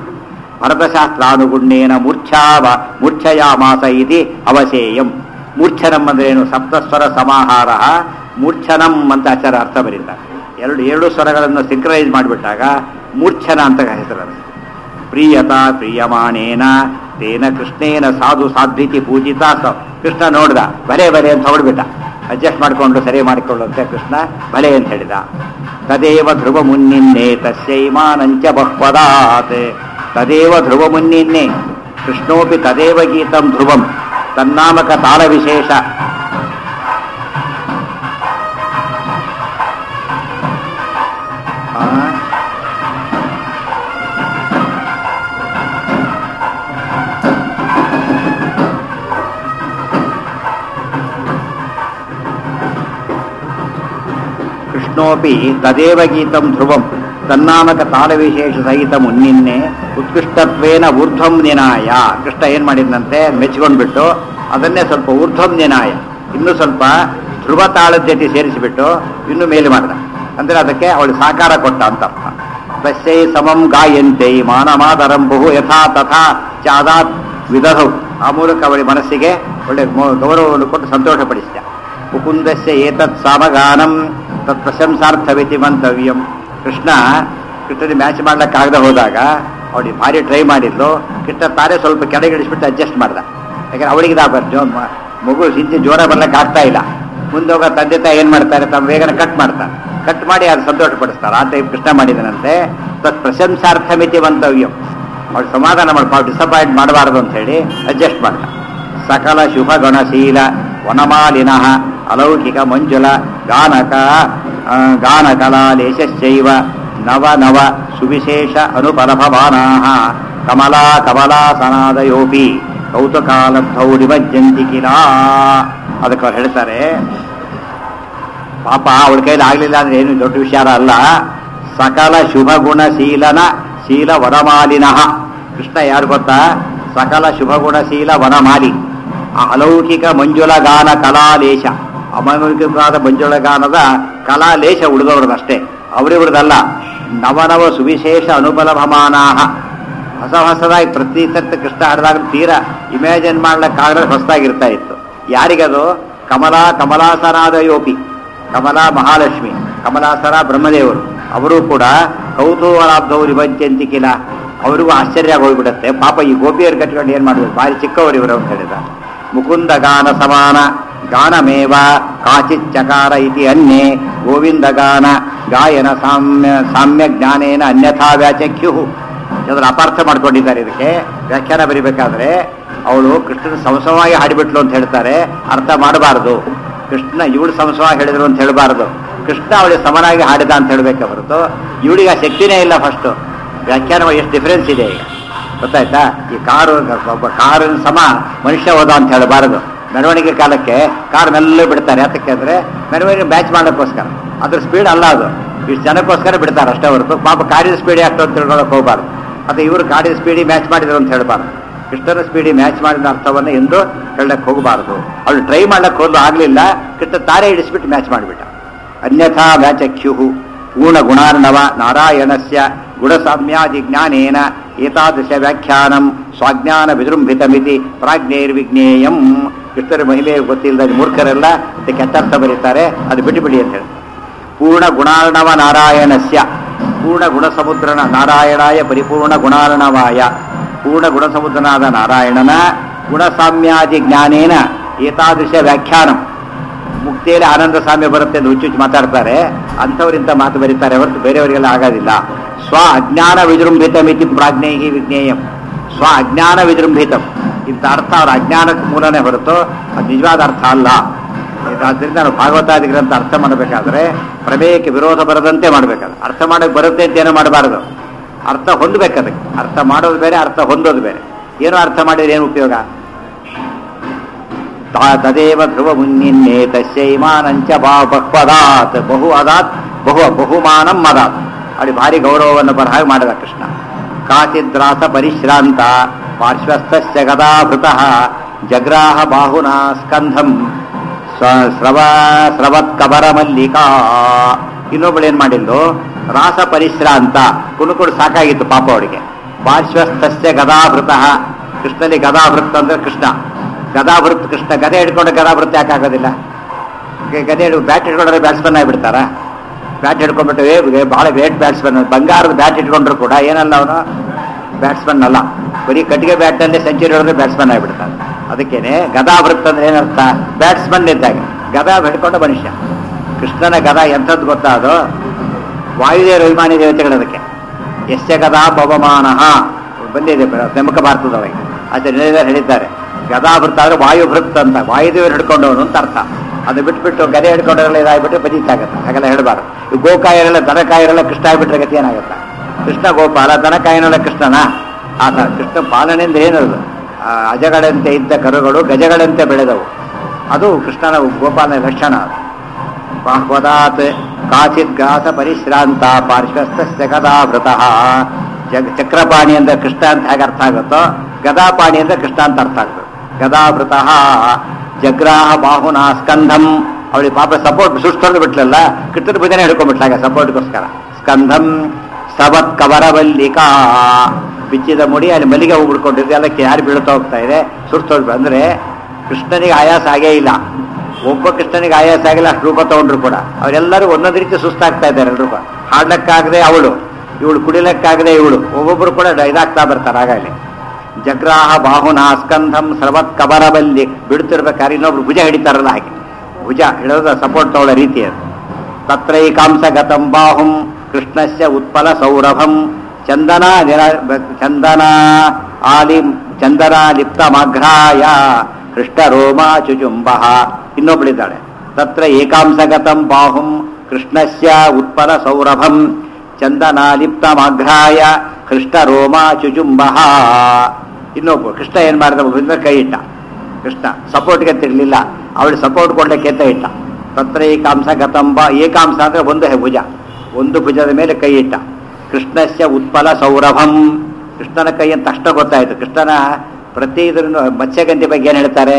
ಭರತಶಾಸ್ತ್ರಾನುಗುಣ್ಯೇನ ಮೂರ್ಛಾವ ಮೂರ್ಛಯಾಮಾಸ ಇತಿ ಅವಶೇಯಂ ಮೂರ್ಛನಂ ಅಂದ್ರೆ ಏನು ಸಪ್ತಸ್ವರ ಸಮಾಹಾರ ಮೂರ್ಛನಂ ಅಂತ ಆಚಾರ ಅರ್ಥ ಬರೀತಾರೆ ಎರಡು ಎರಡು ಸ್ವರಗಳನ್ನು ಸಿಂಕ್ರೈಸ್ ಮಾಡಿಬಿಟ್ಟಾಗ ಮೂರ್ಛನ ಅಂತ ಹೆಸರು ಪ್ರಿಯತ ಪ್ರಿಯಮಾಣೇನ ತೇನ ಕೃಷ್ಣೇನ ಸಾಧು ಸಾಧ್ವಿತಿ ಪೂಜಿತ ಸ ಕೃಷ್ಣ ನೋಡ್ದ ಬಲೆ ಬಲೆ ಅಂತ ಹೊಡ್ಬಿಟ್ಟ ಅಡ್ಜಸ್ಟ್ ಮಾಡಿಕೊಂಡು ಸರಿ ಮಾಡಿಕೊಳ್ಳು ಅಂತ ಕೃಷ್ಣ ಬಲೆ ಅಂತ ಹೇಳಿದ ತದೇವ ಧ್ರುವ ಮುನ್ನಿನ್ನೆ ತಸ್ಯೈಮಾನಂಚ ಬಹ್ವದಾತ್ ತದೇವ ಧ್ರುವ ಮುನ್ನಿನ್ನೆ ಕೃಷ್ಣೋಪಿ ತದೇವ ಗೀತಂ ಧ್ರುವಂ ತನ್ನಾಮಕ ತಾಳ ವಿಶೇಷ ಆ, ಕೃಷ್ಣೋಪಿ ತದೇವ ಗೀತಂ ಧ್ರುವಂ ತನ್ನಾಮಕ ತಾಳವಿಶೇಷ ಸಹಿತ ಮುನ್ನಿನ್ನೆ ಉತ್ಕೃಷ್ಟತ್ವೇನ ಊರ್ಧ್ವಂ ನಿನಾಯ ಕೃಷ್ಣ ಏನ್ ಮಾಡಿದ್ನಂತೆ ಮೆಚ್ಕೊಂಡ್ಬಿಟ್ಟು ಅದನ್ನೇ ಸ್ವಲ್ಪ ಊರ್ಧ್ವಂ ನಿನಾಯ ಇನ್ನೂ ಸ್ವಲ್ಪ ಧ್ರುವ ತಾಳದ ಜೊತೆ ಸೇರಿಸಿಬಿಟ್ಟು ಇನ್ನೂ ಮೇಲೆ ಮಾಡ್ದ ಅಂದ್ರೆ ಅದಕ್ಕೆ ಅವಳು ಸಾಕಾರ ಕೊಟ್ಟ ಅಂತ ಅರ್ಥ ತಸ್ಯೈ ಸಮಂ ಗಾಯಂತೆ ಮಾನಮಾದರಂ ಬಹು ಯಥಾ ತಥಾ ಚಾದಾತ್ ವಿಧೌ ಆ ಮೂಲಕ ಅವಳಿ ಮನಸ್ಸಿಗೆ ಒಳ್ಳೆ ಮೊ- ಗೌರವವನ್ನು ಕೊಟ್ಟು ಸಂತೋಷಪಡಿಸಿದ ಮುಕುಂದಸ್ಯ ಏತತ್ ಸಾಮಗಾನಂ ತತ್ ಪ್ರಶಂಸಾರ್ಥವಿತಿ ಮಂತವ್ಯಂ ಕೃಷ್ಣ ಕೃಷ್ಣನಿಗೆ ಮ್ಯಾಚ್ ಮಾಡ್ಲಿಕ್ಕಾಗದೆ ಹೋದಾಗ ಅವಳಿಗೆ ಭಾರಿ ಟ್ರೈ ಮಾಡಿದ್ಲು ಕೃಷ್ಣ ತಾನೇ ಸ್ವಲ್ಪ ಕೆಳಗಿಳಿಸ್ಬಿಟ್ಟು ಅಡ್ಜಸ್ಟ್ ಮಾಡ್ದ ಯಾಕಂದ್ರೆ ಅವಳಿಗೆ ದಾ ಬರ್ಜು ಮಗು ಹಿಂದೆ ಜೋರ ಬರ್ಲಿಕ್ಕೆ ಆಗ್ತಾ ಇಲ್ಲ ಮುಂದೆ ಹೋಗೋ ತಂದೆ ತಾಯಿ ಏನ್ ಮಾಡ್ತಾರೆ ತಮ್ಮ ವೇಗನ ಕಟ್ ಮಾಡ್ತಾರೆ ಕಟ್ ಮಾಡಿ ಅದು ಸಂತೋಷ ಪಡಿಸ್ತಾರೆ ಆ ಟೈಪ್ ಕೃಷ್ಣ ಮಾಡಿದನಂತೆ ತತ್ ಪ್ರಶಂಸಾರ್ಥಮಿತಿ ಮಂತವ್ಯಂ ಅವಳು ಸಮಾಧಾನ ಮಾಡ್ಕೊಂಡು ಡಿಸಪಾಯಿಂಟ್ ಮಾಡಬಾರದು ಅಂತ ಹೇಳಿ ಅಡ್ಜಸ್ಟ್ ಮಾಡ್ದ ಸಕಲ ಶುಭ ಗಣಶೀಲ ವನಮಾಲಿನಃ ಅಲೌಕಿಕ ಮಂಜುಲ ಗಾನಕ ಆ, ಗಾನಕಲಾಲೇಶಶ್ಚೈವ ನವ ನವ ಸುವಿಶೇಷ ಅನುಪಲಭಮಾನಾಃ ಕಮಲಾ ಕಮಲಾಸನಾದಯೋಪಿ ಕೌತುಕಾಲಬ್ಧೌ ನಿಮಜ್ಜಂತಿ ಕಿಲಾ ಅದಕ್ಕೆ ಅವ್ರು ಹೇಳ್ತಾರೆ ಪಾಪ ಅವಳ ಕೈಲಿ ಆಗ್ಲಿಲ್ಲ ಅಂದ್ರೆ ಏನು ದೊಡ್ಡ ವಿಚಾರ ಅಲ್ಲ ಸಕಲ ಶುಭ ಗುಣಶೀಲನ ಶೀಲ ವನಮಾಲಿನಃ ಕೃಷ್ಣ ಯಾರು ಗೊತ್ತಾ ಸಕಲ ಶುಭ ಗುಣಶೀಲ ವನಮಾಲಿ ಆ ಅಲೌಕಿಕ ಮಂಜುಳ ಗಾನ ಕಲಾಲೇಶ ಅಮೌಲಿಕವಾದ ಮಂಜುಳ ಗಾನದ ಕಲಾಲೇಶ ಉಳಿದವ್ರದಷ್ಟೇ ಅವರಿವ್ರದಲ್ಲ ನವನವ ಸುವಿಶೇಷ ಅನುಬಲಭಮಾನಾಹ ಹೊಸ ಹೊಸದಾಗಿ ಪ್ರತಿ ಸರ್ತಿ ಕೃಷ್ಣ ಹಾಡಿದಾಗ ತೀರಾ ಇಮ್ಯಾಜಿನ್ ಮಾಡ್ಲಿಕ್ಕಾಗದೆ ಹೊಸದಾಗಿರ್ತಾ ಇತ್ತು ಯಾರಿಗದು ಕಮಲಾ ಕಮಲಾಸನಾದ ಯೋಪಿ ಕಮಲಾ ಮಹಾಲಕ್ಷ್ಮಿ ಕಮಲಾಸರ ಬ್ರಹ್ಮದೇವರು ಅವರು ಕೂಡ ಕೌತೂಹಲಾಬ್ಧವು ನಿಬಂಚಂತಿ ಕಿಲ ಅವ್ರಿಗೂ ಆಶ್ಚರ್ಯ ಆಗಿ ಹೋಗ್ಬಿಡುತ್ತೆ ಪಾಪ ಈ ಗೋಪಿಯರು ಕಟ್ಕೊಂಡು ಏನು ಮಾಡ್ಬೇಕು ಭಾರಿ ಚಿಕ್ಕವರು ಇವರು ಅಂತ ಹೇಳಿದ ಮುಕುಂದ ಗಾನ ಸಮಾನ ಗಾನಮೇವ ಕಾಚಿತ್ ಚಕಾರ ಇತಿ ಅನ್ಯೇ ಗೋವಿಂದ ಗಾನ ಗಾಯನ ಸಾಮ್ಯ ಸಾಮ್ಯ ಜ್ಞಾನೇನ ಅನ್ಯಥಾ ವ್ಯಾಚಕ್ಯು ಅದನ್ನು ಅಪಾರ್ಥ ಮಾಡ್ಕೊಂಡಿದ್ದಾರೆ ಇದಕ್ಕೆ ವ್ಯಾಖ್ಯಾನ ಬರಿಬೇಕಾದ್ರೆ ಅವಳು ಕೃಷ್ಣನ ಸಮಸವಾಗಿ ಹಾಡಿಬಿಟ್ಲು ಅಂತ ಹೇಳ್ತಾರೆ ಅರ್ಥ ಮಾಡಬಾರದು ಕೃಷ್ಣ ಇವಳು ಸಮಸವಾಗಿ ಹೇಳಿದ್ರು ಅಂತ ಹೇಳಬಾರದು ಕೃಷ್ಣ ಅವಳಿಗೆ ಸಮನಾಗಿ ಹಾಡಿದ ಅಂತ ಹೇಳಬೇಕೆ ಹೊರತು ಇವಳಿಗೆ ಆ ಶಕ್ತಿನೇ ಇಲ್ಲ ಫಸ್ಟು ವ್ಯಾಖ್ಯಾನ ಎಷ್ಟು ಡಿಫರೆನ್ಸ್ ಇದೆ ಈಗ ಗೊತ್ತಾಯ್ತಾ ಈ ಕಾರು ಒಬ್ಬ ಕಾರಿನ ಸಮ ಮನುಷ್ಯ ಹೋದ ಅಂತ ಹೇಳಬಾರದು ಮೆರವಣಿಗೆ ಕಾಲಕ್ಕೆ ಕಾರ್ ಮೆಲ್ಲ ಬಿಡ್ತಾರೆ ಯಾತಕ್ಕೆ ಅಂದ್ರೆ ಮೆರವಣಿಗೆ ಬ್ಯಾಚ್ ಮಾಡೋಕ್ಕೋಸ್ಕರ ಅದ್ರ ಸ್ಪೀಡ್ ಅಲ್ಲ ಅದು ಇಷ್ಟು ಜನಕ್ಕೋಸ್ಕರ ಬಿಡ್ತಾರೆ ಅಷ್ಟೇ ಹೊರತು ಪಾಪ ಕಾರಿನ ಸ್ಪೀಡ್ ಯಾಕೆ ಅಂತ ತಿಳ್ಕೊಳಕ್ ಹೋಗ್ಬಾರ್ದು ಮತ್ತೆ ಇವರು ಕಾಡಿನ ಸ್ಪೀಡಿ ಮ್ಯಾಚ್ ಮಾಡಿದ್ರು ಅಂತ ಹೇಳಬಾರ್ದು ಕೃಷ್ಣನ ಸ್ಪೀಡಿ ಮ್ಯಾಚ್ ಮಾಡಿದ ಅರ್ಥವನ್ನು ಎಂದು ಹೇಳಕ್ ಹೋಗಬಾರದು ಅವಳು ಟ್ರೈ ಮಾಡ್ಲಕ್ಕೆ ಹೋದ್ಲು ಆಗ್ಲಿಲ್ಲ ಕೃಷ್ಣ ತಾರೆ ಇಡಿಸ್ಬಿಟ್ಟು ಮ್ಯಾಚ್ ಮಾಡಿಬಿಟ್ಟ ಅನ್ಯಥಾ ವ್ಯಾಚಕ್ಯು ಪೂರ್ಣ ಗುಣಾರ್ಣವ ನಾರಾಯಣಸ್ಯ ಗುಣಸಾಮ್ಯಾದಿ ಜ್ಞಾನೇನ ಏತಾದೃಶ ವ್ಯಾಖ್ಯಾನಂ ಸ್ವಾಜ್ಞಾನ ವಿಜೃಂಭಿತಮಿತಿ ಪ್ರಾಜ್ಞೈರ್ವಿಜ್ಞೇಯಂ ಕೃಷ್ಣರ ಮಹಿಮೆ ಗೊತ್ತಿಲ್ಲದ ಮೂರ್ಖರೆಲ್ಲ ಅದಕ್ಕೆ ಕೆಟ್ಟರ್ಥ ಬರೀತಾರೆ ಅದು ಬಿಟ್ಟುಬಿಡಿ ಅಂತ ಹೇಳಿ ಪೂರ್ಣ ಗುಣಾರ್ಣವ ನಾರಾಯಣಸ್ಯ ಪೂರ್ಣ ಗುಣಸಮುದ್ರನ ನಾರಾಯಣಾಯ ಪರಿಪೂರ್ಣ ಗುಣಾರ್ಣವಾಯ ಪೂರ್ಣ ಗುಣಸಮುದ್ರನಾದ ನಾರಾಯಣನ ಗುಣಸಾಮ್ಯಾದಿ ಜ್ಞಾನೇನ ಏತಾದೃಶ ವ್ಯಾಖ್ಯಾನಂ ಮುಕ್ತಿಯಲ್ಲಿ ಆನಂದ ಸಾಮ್ಯ ಬರುತ್ತೆ ಅಂತ ಹುಚ್ಚುಚ್ಚು ಮಾತಾಡ್ತಾರೆ ಅಂಥವರಿಂದ ಮಾತು ಬರೀತಾರೆ ಹೊರತು ಬೇರೆಯವರಿಗೆಲ್ಲ ಆಗೋದಿಲ್ಲ ಸ್ವ ಅಜ್ಞಾನ ವಿಜೃಂಭಿತ ಮಿತಿ ಪ್ರಾಜ್ಞೈಹಿ ವಿಜ್ಞೇಯಂ ಸ್ವ ಅಜ್ಞಾನ ವಿಜೃಂಭಿತಂ ಇಂಥ ಅರ್ಥ ಅವರ ಅಜ್ಞಾನಕ್ಕೆ ಮೂಲನೇ ಹೊರತು ಅದು ನಿಜವಾದ ಅರ್ಥ ಅಲ್ಲ ಆದ್ದರಿಂದ ನಾವು ಭಾಗವತಾದಿ ಗ್ರಂಥ ಅರ್ಥ ಮಾಡಬೇಕಾದ್ರೆ ಪ್ರಮೇಯಕ್ಕೆ ವಿರೋಧ ಬರದಂತೆ ಮಾಡಬೇಕಾದ್ರೆ ಅರ್ಥ ಮಾಡಕ್ಕೆ ಬರುತ್ತೆ ಅಂತ ಏನೋ ಮಾಡಬಾರದು ಅರ್ಥ ಹೊಂದಬೇಕು ಅದಕ್ಕೆ ಅರ್ಥ ಮಾಡೋದು ಬೇರೆ ಅರ್ಥ ಹೊಂದೋದು ಬೇರೆ ಏನೋ ಅರ್ಥ ಮಾಡಿದ್ರೆ ಏನು ಉಪಯೋಗ ತಾ- ತದೇವ ಧ್ರುವ ಮುನ್ನಿನ್ನೇ ತಸ್ಯೈಮಾನಂಚ ಬಾ ಬಹ್ವದಾತ್ ಬಹು ಅದಾತ್ ಬಹು ಬಹುಮಾನಂ ಮದಾತ್ ಅಲ್ಲಿ ಭಾರಿ ಗೌರವವನ್ನು ಬರ ಹಾಗೆ ಮಾಡಿದ ಕೃಷ್ಣ ಕಾಚಿದ್ರಾಸ ಪರಿಶ್ರಾಂತ ಪಾರ್ಶ್ವಸ್ಥಸ್ಯ ಗದಾಭೃತಃ ಜಗ್ರಾಹ ಬಾಹುನಾ ಸ್ಕಂಧಂ ಸ್ವ- ಸ್ರವ ಸ್ರವತ್ ಕಬರ ಮಲ್ಲಿಕಾ ಇನ್ನೊಬ್ಬಳು ಏನ್ ಮಾಡಿದ್ದು ರಾಸ ಪರಿಶ್ರಾಂತ ಕುಣುಕುಡು ಸಾಕಾಗಿತ್ತು ಪಾಪ ಅವಳಿಗೆ ಪಾರ್ಶ್ವಸ್ಥಸ್ಯ ಗದಾಭೃತಃ ಕೃಷ್ಣಲ್ಲಿ ಗದಾಭೃತ್ ಅಂದ್ರೆ ಕೃಷ್ಣ ಗದಾಭೃತ್ ಕೃಷ್ಣ ಗದೆ ಹಿಡ್ಕೊಂಡು ಗದಾಭೃತ್ ಯಾಕೆ ಆಗೋದಿಲ್ಲ ಗ- ಗದೆ ಹಿಡ್ಕೊಂಡು ಬ್ಯಾಟ್ ಹಿಡ್ಕೊಂಡ್ರೆ ಬ್ಯಾಟ್ಸ್ಮನ್ ಆಗಿಬಿಡ್ತಾರ ಬ್ಯಾಟ್ ಹಿಡ್ಕೊಂಡ್ಬಿಟ್ಟು ಏ ಏ, ಬಹಳ ವೇಟ್ ಬ್ಯಾಟ್ಸ್ಮನ್ ಬಂಗಾರದ ಬ್ಯಾಟ್ ಇಟ್ಕೊಂಡ್ರು ಕೂಡ ಏನಲ್ಲ ಅವನು ಬ್ಯಾಟ್ಸ್ಮನ್ ಅಲ್ಲ ಬರೀ ಕಟ್ಟಿಗೆ ಬ್ಯಾಟ್ನಲ್ಲಿ ಸೆಂಚುರಿ ಹೊಡೆದ್ರೆ ಬ್ಯಾಟ್ಸ್ಮನ್ ಆಗಿಬಿಡ್ತಾನೆ ಅದಕ್ಕೇನೆ ಗದಾಭೃತ್ ಅಂದ್ರೆ ಏನರ್ಥ ಬ್ಯಾಟ್ಸ್ಮನ್ ಇದ್ದಾಗ ಗದಾ ಹಿಡ್ಕೊಂಡ ಮನುಷ್ಯ ಕೃಷ್ಣನ ಗದ ಎಂಥದ್ದು ಗೊತ್ತಾ ಅದು ವಾಯುದೇವರ ಅಭಿಮಾನಿ ದೇವತೆಗಳದಕ್ಕೆ ಯಶ್ಯ ಗದಾ ಪವಮಾನ ಬಂದಿದೆ ಬ- ಪ್ರಮುಖ ಭಾರತದೊಳಗೆ ಆಚಾರ್ಯ ಹೇಳಿದ್ದಾರೆ ಗದಾಭೃತ ಅಂದ್ರೆ ವಾಯುಭೃತ್ ಅಂತ ವಾಯುದೇವರು ಹಿಡ್ಕೊಂಡವನು ಅಂತ ಅರ್ಥ ಅದು ಬಿಟ್ಬಿಟ್ಟು ಗದೆ ಹಿಡ್ಕೊಂಡ್ರೆಲ್ಲ ಇದಾಗ್ಬಿಟ್ರೆ ಬದೀತಾಗತ್ತೆ ಹಾಗೆಲ್ಲ ಹೇಳಬಾರ್ದು ಈ ಗೋಕಾಯರೆಲ್ಲ ದನಕಾಯರೆಲ್ಲ ಕೃಷ್ಣ ಆಗ್ಬಿಟ್ರೆ ಗತಿ ಏನಾಗುತ್ತೆ ಕೃಷ್ಣ ಗೋಪಾಲ ದನಕಾಯನೆಲ್ಲ ಕೃಷ್ಣನ ಆತ ಕೃಷ್ಣ ಪಾಲನೆ ಅಂದ್ರೆ ಏನದು ಆ, ಅಜಗಳಂತೆ ಇದ್ದ ಕರುಗಳು ಗಜಗಳಂತೆ ಬೆಳೆದವು ಅದು ಕೃಷ್ಣನ ಗೋಪಾಲನ ಲಕ್ಷಣ ಅದು ಬಾಹ್ವದಾತ್ ಕಾಚಿತ್ ಗಾಸ ಪರಿಶ್ರಾಂತ ಪಾರ್ಶ್ವಸ್ಥ ಗದಾಭೃತಃ ಜಗ್ ಚಕ್ರಪಾಣಿ ಅಂದ್ರೆ ಕೃಷ್ಣ ಅಂತ ಹೇಗೆ ಅರ್ಥ ಆಗುತ್ತೋ ಗದಾಪಾಣಿ ಅಂದ್ರೆ ಕೃಷ್ಣ ಅಂತ ಅರ್ಥ ಆಗ್ತದೆ ಗದಾಭೃತಃ ಜಗ್ರಾಹ ಬಾಹುನ ಸ್ಕಂಧಂ ಅವಳಿಗೆ ಪಾಪ ಸಪೋರ್ಟ್ ಸುಸ್ತೊಂದು ಬಿಟ್ಲಲ್ಲ ಕೃಷ್ಣನ ಭುಜನೆ ಹಿಡ್ಕೊಂಡ್ಬಿಟ್ಲಾಗ ಸಪೋರ್ಟ್ಗೋಸ್ಕರ ಸ್ಕಂಧಂ ಸವತ್ ಕವರವಲ್ಲಿಕಾ ಬಿಚ್ಚಿದ ಮುಡಿ ಅಲ್ಲಿ ಮಲ್ಲಿಗೆ ಹೂ ಬಿಡ್ಕೊಂಡಿದ್ದು ಎಲ್ಲಕ್ಕೆ ಯಾರು ಬೀಳ್ತಾ ಹೋಗ್ತಾ ಇದೆ ಸುಸ್ತೋದು ಅಂದ್ರೆ ಕೃಷ್ಣನಿಗೆ ಆಯಾಸ ಆಗೇ ಇಲ್ಲ ಒಬ್ಬ ಕೃಷ್ಣನಿಗೆ ಆಯಾಸ ಆಗಿಲ್ಲ ಅಷ್ಟು ರೂಪ ತಗೊಂಡ್ರು ಕೂಡ ಅವರೆಲ್ಲರೂ ಒಂದೊಂದು ರೀತಿ ಸುಸ್ತಾಗ್ತಾ ಇದ್ದಾರೆ ಎಲ್ರು ಕೂಡ ಹಾಡ್ಲಕ್ಕಾಗದೆ ಅವಳು ಇವಳು ಕುಡಿಲಕ್ಕಾಗದೆ ಇವಳು ಒಬ್ಬೊಬ್ರು ಕೂಡ ಡ- ಇದಾಗ್ತಾ ಬರ್ತಾರೆ ಆಗಾಗಲೇ ಜಗ್ರಾಹ ಬಾಹುನ ಸ್ಕಂಧಂ ಸರ್ವತ್ ಕಬರಬಲ್ಲಿ ಬಿಡ್ತಿರ್ಬೇಕಾದ್ರೆ ಇನ್ನೊಬ್ರು ಭುಜ ಹಿಡಿತಾರಲ್ಲ ಹಾಗೆ ಭುಜ ಹಿಡಿದ ಸಪೋರ್ಟ್ ತಗೊಳ್ಳೋ ರೀತಿ ಅದು ತತ್ರೈಕಾಂಸ ಗತಂ ಬಾಹುಂ ಕೃಷ್ಣಸ್ಯ ಉತ್ಪಲ ಸೌರಭಂ ಚಂದನ ನಿರ- ಚಂದನ ಆಲಿ ಚಂದನ ಲಿಪ್ತಮಘ್ರಾಯ ಕೃಷ್ಣ ರೋಮಾ ಚುಚುಂಬ ಇನ್ನೊಬ್ಬಳಿದ್ದಾಳೆ ತತ್ರ ಏಕಾಂಸಗತಂ ಬಾಹುಂ ಕೃಷ್ಣಸ್ಯ ಉತ್ಪಲ ಸೌರಭಂ ಚಂದನ ಲಿಪ್ತಮಘ್ರಾಯ ಕೃಷ್ಣ ರೋಮಾ ಚುಚುಂಬ ಇನ್ನೊಬ್ಬ ಕೃಷ್ಣ ಏನ್ ಮಾಡಿದ ಒಬ್ಬರಿಂದ ಕೈ ಇಟ್ಟ ಕೃಷ್ಣ ಸಪೋರ್ಟ್ಗೆ ತಿರ್ಲಿಲ್ಲ ಅವಳು ಸಪೋರ್ಟ್ ಕೊಡ್ಲಿಕ್ಕೆ ಅಂತ ಇಟ್ಟ ತತ್ರ ಏಕಾಂಸ ಗತಂಬ ಏಕಾಂಸ ಅಂದ್ರೆ ಒಂದು ಹೆ- ಭುಜ ಒಂದು ಭುಜದ ಮೇಲೆ ಕೈ ಇಟ್ಟ ಕೃಷ್ಣಸ್ಯ ಉತ್ಪಲ ಸೌರಭಂ ಕೃಷ್ಣನ ಕೈ ಅಂತ ಅಷ್ಟ ಗೊತ್ತಾಯ್ತು ಕೃಷ್ಣನ ಪ್ರತಿ ಇದನ್ನು ಮತ್ಸ್ಯಗಂಧಿ ಬಗ್ಗೆ ಏನ್ ಹೇಳ್ತಾರೆ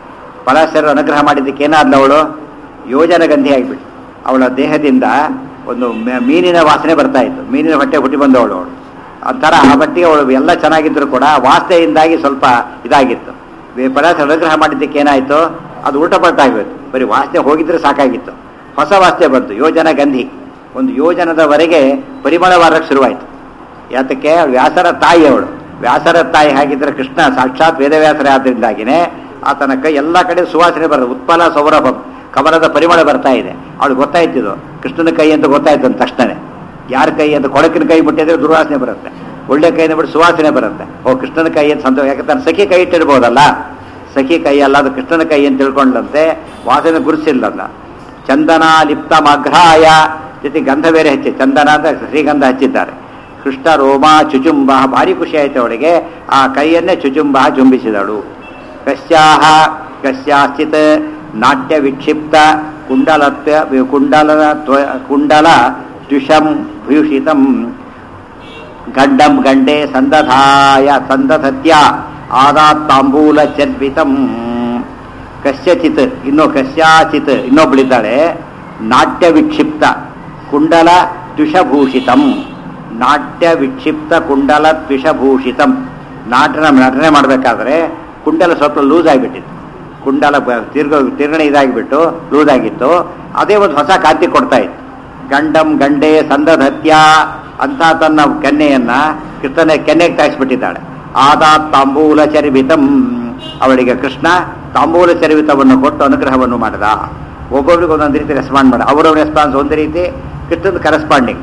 ಪರಾಶರ ಅನುಗ್ರಹ ಮಾಡಿದ್ದಕ್ಕೆ ಏನಾದ್ಲು ಅವಳು ಯೋಜನ ಗಂಧಿ ಆಗಿಬಿಟ್ಟು ಅವಳ ದೇಹದಿಂದ ಒಂದು ಮೆ- ಮೀನಿನ ವಾಸನೆ ಬರ್ತಾ ಇತ್ತು ಮೀನಿನ ಹೊಟ್ಟೆ ಹುಟ್ಟಿ ಬಂದವಳು ಅವಳು ಒಂಥರ ಆ ಮಟ್ಟಿಗೆ ಅವಳು ಎಲ್ಲ ಚೆನ್ನಾಗಿದ್ರು ಕೂಡ ವಾಸನೆಯಿಂದಾಗಿ ಸ್ವಲ್ಪ ಇದಾಗಿತ್ತು ಬೆ- ಪರಾಶರ ಅನುಗ್ರಹ ಮಾಡಿದ್ದಕ್ಕೆ ಏನಾಯ್ತು ಅದು ಉಲ್ಟ ಪಲ್ಟಾಗೋಯ್ತು ಬರೀ ವಾಸನೆ ಹೋಗಿದ್ರೆ ಸಾಕಾಗಿತ್ತು ಹೊಸ ವಾಸನೆ ಬಂತು ಯೋಜನ ಗಂಧಿ ಒಂದು ಯೋಜನದವರೆಗೆ ಪರಿಮಳ ವಾರಕ್ಕೆ ಶುರುವಾಯಿತು ಯಾತಕ್ಕೆ ಅವಳು ವ್ಯಾಸರ ತಾಯಿ ಅವಳು ವ್ಯಾಸರ ತಾಯಿ ಹಾಗಿದ್ರೆ ಕೃಷ್ಣ ಸಾಕ್ಷಾತ್ ವೇದವ್ಯಾಸರೇ ಆದ್ದರಿಂದಾಗಿನೇ ಆತನ ಕೈ ಎಲ್ಲ ಕಡೆ ಸುವಾಸನೆ ಬರೋದು ಉತ್ಪಲ ಸೌರಭ ಕಮಲದ ಪರಿಮಳ ಬರ್ತಾ ಇದೆ ಅವಳು ಗೊತ್ತಾಯ್ತಿದ್ದು ಕೃಷ್ಣನ ಕೈ ಅಂತ ಗೊತ್ತಾಯ್ತು ಅಂದ ತಕ್ಷಣನೇ ಯಾರ ಕೈ ಅಂತ ಕೊಳಕಿನ ಕೈ ಬಿಟ್ಟಿದ್ರೆ ದುರ್ವಾಸನೆ ಬರುತ್ತೆ ಒಳ್ಳೆ ಕೈನ ಬಿಟ್ಟು ಸುವಾಸನೆ ಬರುತ್ತೆ ಓ ಕೃಷ್ಣನ ಕೈ ಅಂತ ಸಂತೋಷ ಯಾಕೆ ತನ್ನ ಸಖಿ ಕೈ ಇಟ್ಟಿರ್ಬೋದಲ್ಲ ಸಖಿ ಕೈ ಅಲ್ಲ ಅದು ಕೃಷ್ಣನ ಕೈ ಅಂತ ತಿಳ್ಕೊಂಡಂತೆ ವಾಸನೆ ಗುರುಸಿಲ್ಲಲ್ಲ ಚಂದನ ಲಿಪ್ತ ಮಘ್ರಾಯ ಜೊತೆ ಗಂಧ ಬೇರೆ ಹಚ್ಚಿ ಚಂದನ ಅಂತ ಶ್ರೀಗಂಧ ಹಚ್ಚಿದ್ದಾರೆ ಕೃಷ್ಣ ರೋಮ ಚುಚುಂಬ ಭಾರಿ ಖುಷಿ ಆಯ್ತು ಅವಳಿಗೆ ಆ ಕೈಯನ್ನೇ ಚುಚುಂಬ ಚುಂಬಿಸಿದಳು ಕಸ್ಯಾಹ ಕಸ್ಯಾಶ್ಚಿತ್ ನಾಟ್ಯ ವಿಕ್ಷಿಪ್ತ ಕುಂಡಲತ್ವ ಕುಂಡಲ ಕುಂಡಲ ದ್ವಿಷಂ ಭೂಷಿತಂ ಗಂಡಂ ಗಂಡೆ ಸಂದಧಾಯ ಸಂದಧತ್ಯ ಆದಾತ್ ತಾಂಬೂಲ ಚರ್ಪಿತಂ ಕಸ್ಯಚಿತ್ ಇನ್ನೋ ಕಸ್ಯಾಚಿತ್ ಇನ್ನೊಬ್ಳಿದ್ದಾಳೆ ನಾಟ್ಯ ವಿಕ್ಷಿಪ್ತ ಕುಂಡಲ ದ್ವಿಷಭೂಷಿತಂ ನಾಟ್ಯ ವಿಕ್ಷಿಪ್ತ ಕುಂಡಲ ದ್ವಿಷಭೂಷಿತಂ ನಾಟನ ನಟನೆ ಮಾಡಬೇಕಾದ್ರೆ ಕುಂಡಲ ಸ್ವಲ್ಪ ಲೂಸ್ ಆಗಿಬಿಟ್ಟಿತ್ತು ಕುಂಡಲ ಬ- ತಿರ್ಗ ತಿರ್ಗಣೆ ಇದಾಗಿಬಿಟ್ಟು ಲೂಸ್ ಆಗಿತ್ತು ಅದೇ ಒಂದು ಹೊಸ ಕಾಂತಿ ಕೊಡ್ತಾ ಇತ್ತು ಗಂಡಂ ಗಂಡೆ ಸಂದಧತ್ಯ ಅಂತ ತನ್ನ ಕೆನ್ನೆಯನ್ನ ಕೃಷ್ಣನ ಕೆನ್ನೆಗೆ ತಾಯಿಸ್ಬಿಟ್ಟಿದ್ದಾಳೆ ಆದಾ ತಾಂಬೂಲ ಚರಿಬಿತಂ ಅವಳಿಗೆ ಕೃಷ್ಣ ತಾಂಬೂಲ ಚರಿಬಿತವನ್ನು ಕೊಟ್ಟು ಅನುಗ್ರಹವನ್ನು ಮಾಡಿದ ಒಬ್ಬೊಬ್ರಿಗೆ ಒಂದೊಂದು ರೀತಿ ರೆಸ್ಪಾಂಡ್ ಮಾಡ ಅವರವ್ರ ರೆಸ್ಪಾನ್ಸ್ ಒಂದು ರೀತಿ ಕೃಷ್ಣದ ಕರೆಸ್ಪಾಂಡಿಂಗ್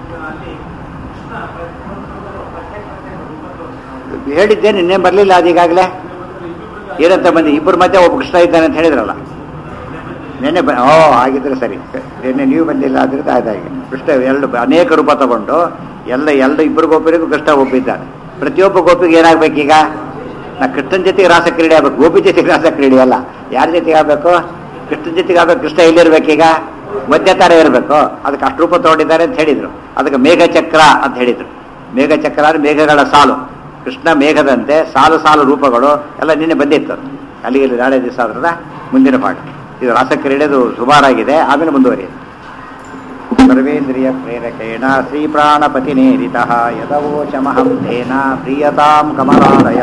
ಹೇಳಿದ್ದೆ ನಿನ್ನೆ ಬರಲಿಲ್ಲ ಅದೀಗಾಗಲೇ ಏನಂತ ಬಂದು ಇಬ್ಬರ ಮಧ್ಯೆ ಒಬ್ಬ ಕೃಷ್ಣ ಇದ್ದಾನೆ ಅಂತ ಹೇಳಿದ್ರಲ್ಲ ನೆನ್ನೆ ಬ ಓ ಆಗಿದ್ರೆ ಸರಿ ನಿನ್ನೆ ನೀವು ಬಂದಿಲ್ಲ ಆದ್ರಿಂದ ಆದಾಗಿ ಕೃಷ್ಣ ಎರಡು ಅನೇಕ ರೂಪ ತಗೊಂಡು ಎಲ್ಲ ಎಲ್ಲ ಇಬ್ಬರು ಗೋಪಿರಿಗೂ ಕೃಷ್ಣ ಒಬ್ಬಿದ್ದಾನೆ ಪ್ರತಿಯೊಬ್ಬ ಗೋಪಿಗೆ ಏನಾಗ್ಬೇಕೀಗ ನಾ ಕೃಷ್ಣನ ಜೊತೆಗೆ ರಾಸ ಕ್ರೀಡೆ ಆಗ್ಬೇಕು ಗೋಪಿ ಜೊತೆಗೆ ರಾಸ ಕ್ರೀಡೆ ಅಲ್ಲ ಯಾರ ಜೊತೆಗೆ ಆಗ್ಬೇಕು ಕೃಷ್ಣನ ಜೊತೆಗೆ ಆಗ್ಬೇಕು ಕೃಷ್ಣ ಎಲ್ಲಿರ್ಬೇಕೀಗ ಮಧ್ಯ ತರ ಇರಬೇಕು ಅದಕ್ಕೆ ಅಷ್ಟು ರೂಪ ತಗೊಂಡಿದ್ದಾರೆ ಅಂತ ಹೇಳಿದ್ರು ಅದಕ್ಕೆ ಮೇಘಚಕ್ರ ಅಂತ ಹೇಳಿದ್ರು ಮೇಘಚಕ್ರ ಅಂದ್ರೆ ಮೇಘಗಳ ಸಾಲು ಕೃಷ್ಣ ಮೇಘದಂತೆ ಸಾಲು ಸಾಲು ರೂಪಗಳು ಎಲ್ಲ ನಿನ್ನೆ ಬಂದಿತ್ತು ಅಲ್ಲಿಗೆ ಇಲ್ಲಿ ನಾಳೆ ದಿವಸ ಅದ್ರದ ಮುಂದಿನ ಪಾಠ ಇದು ರಾಸಕ್ರೀಡೆದು ಸುಮಾರಾಗಿದೆ ಆಮೇಲೆ ಮುಂದುವರಿಯುತ್ತೆ ಸರ್ವೇಂದ್ರಿಯ ಪ್ರೇರಕೇಣ ಶ್ರೀ ಪ್ರಾಣಪತಿ ನೇರಿತ ಯದವೋಚಮಹಂ ಧೇನ ಪ್ರಿಯತಾಂ ಕಮಲಾಲಯ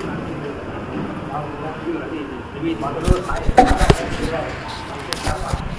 ಮೊದಲು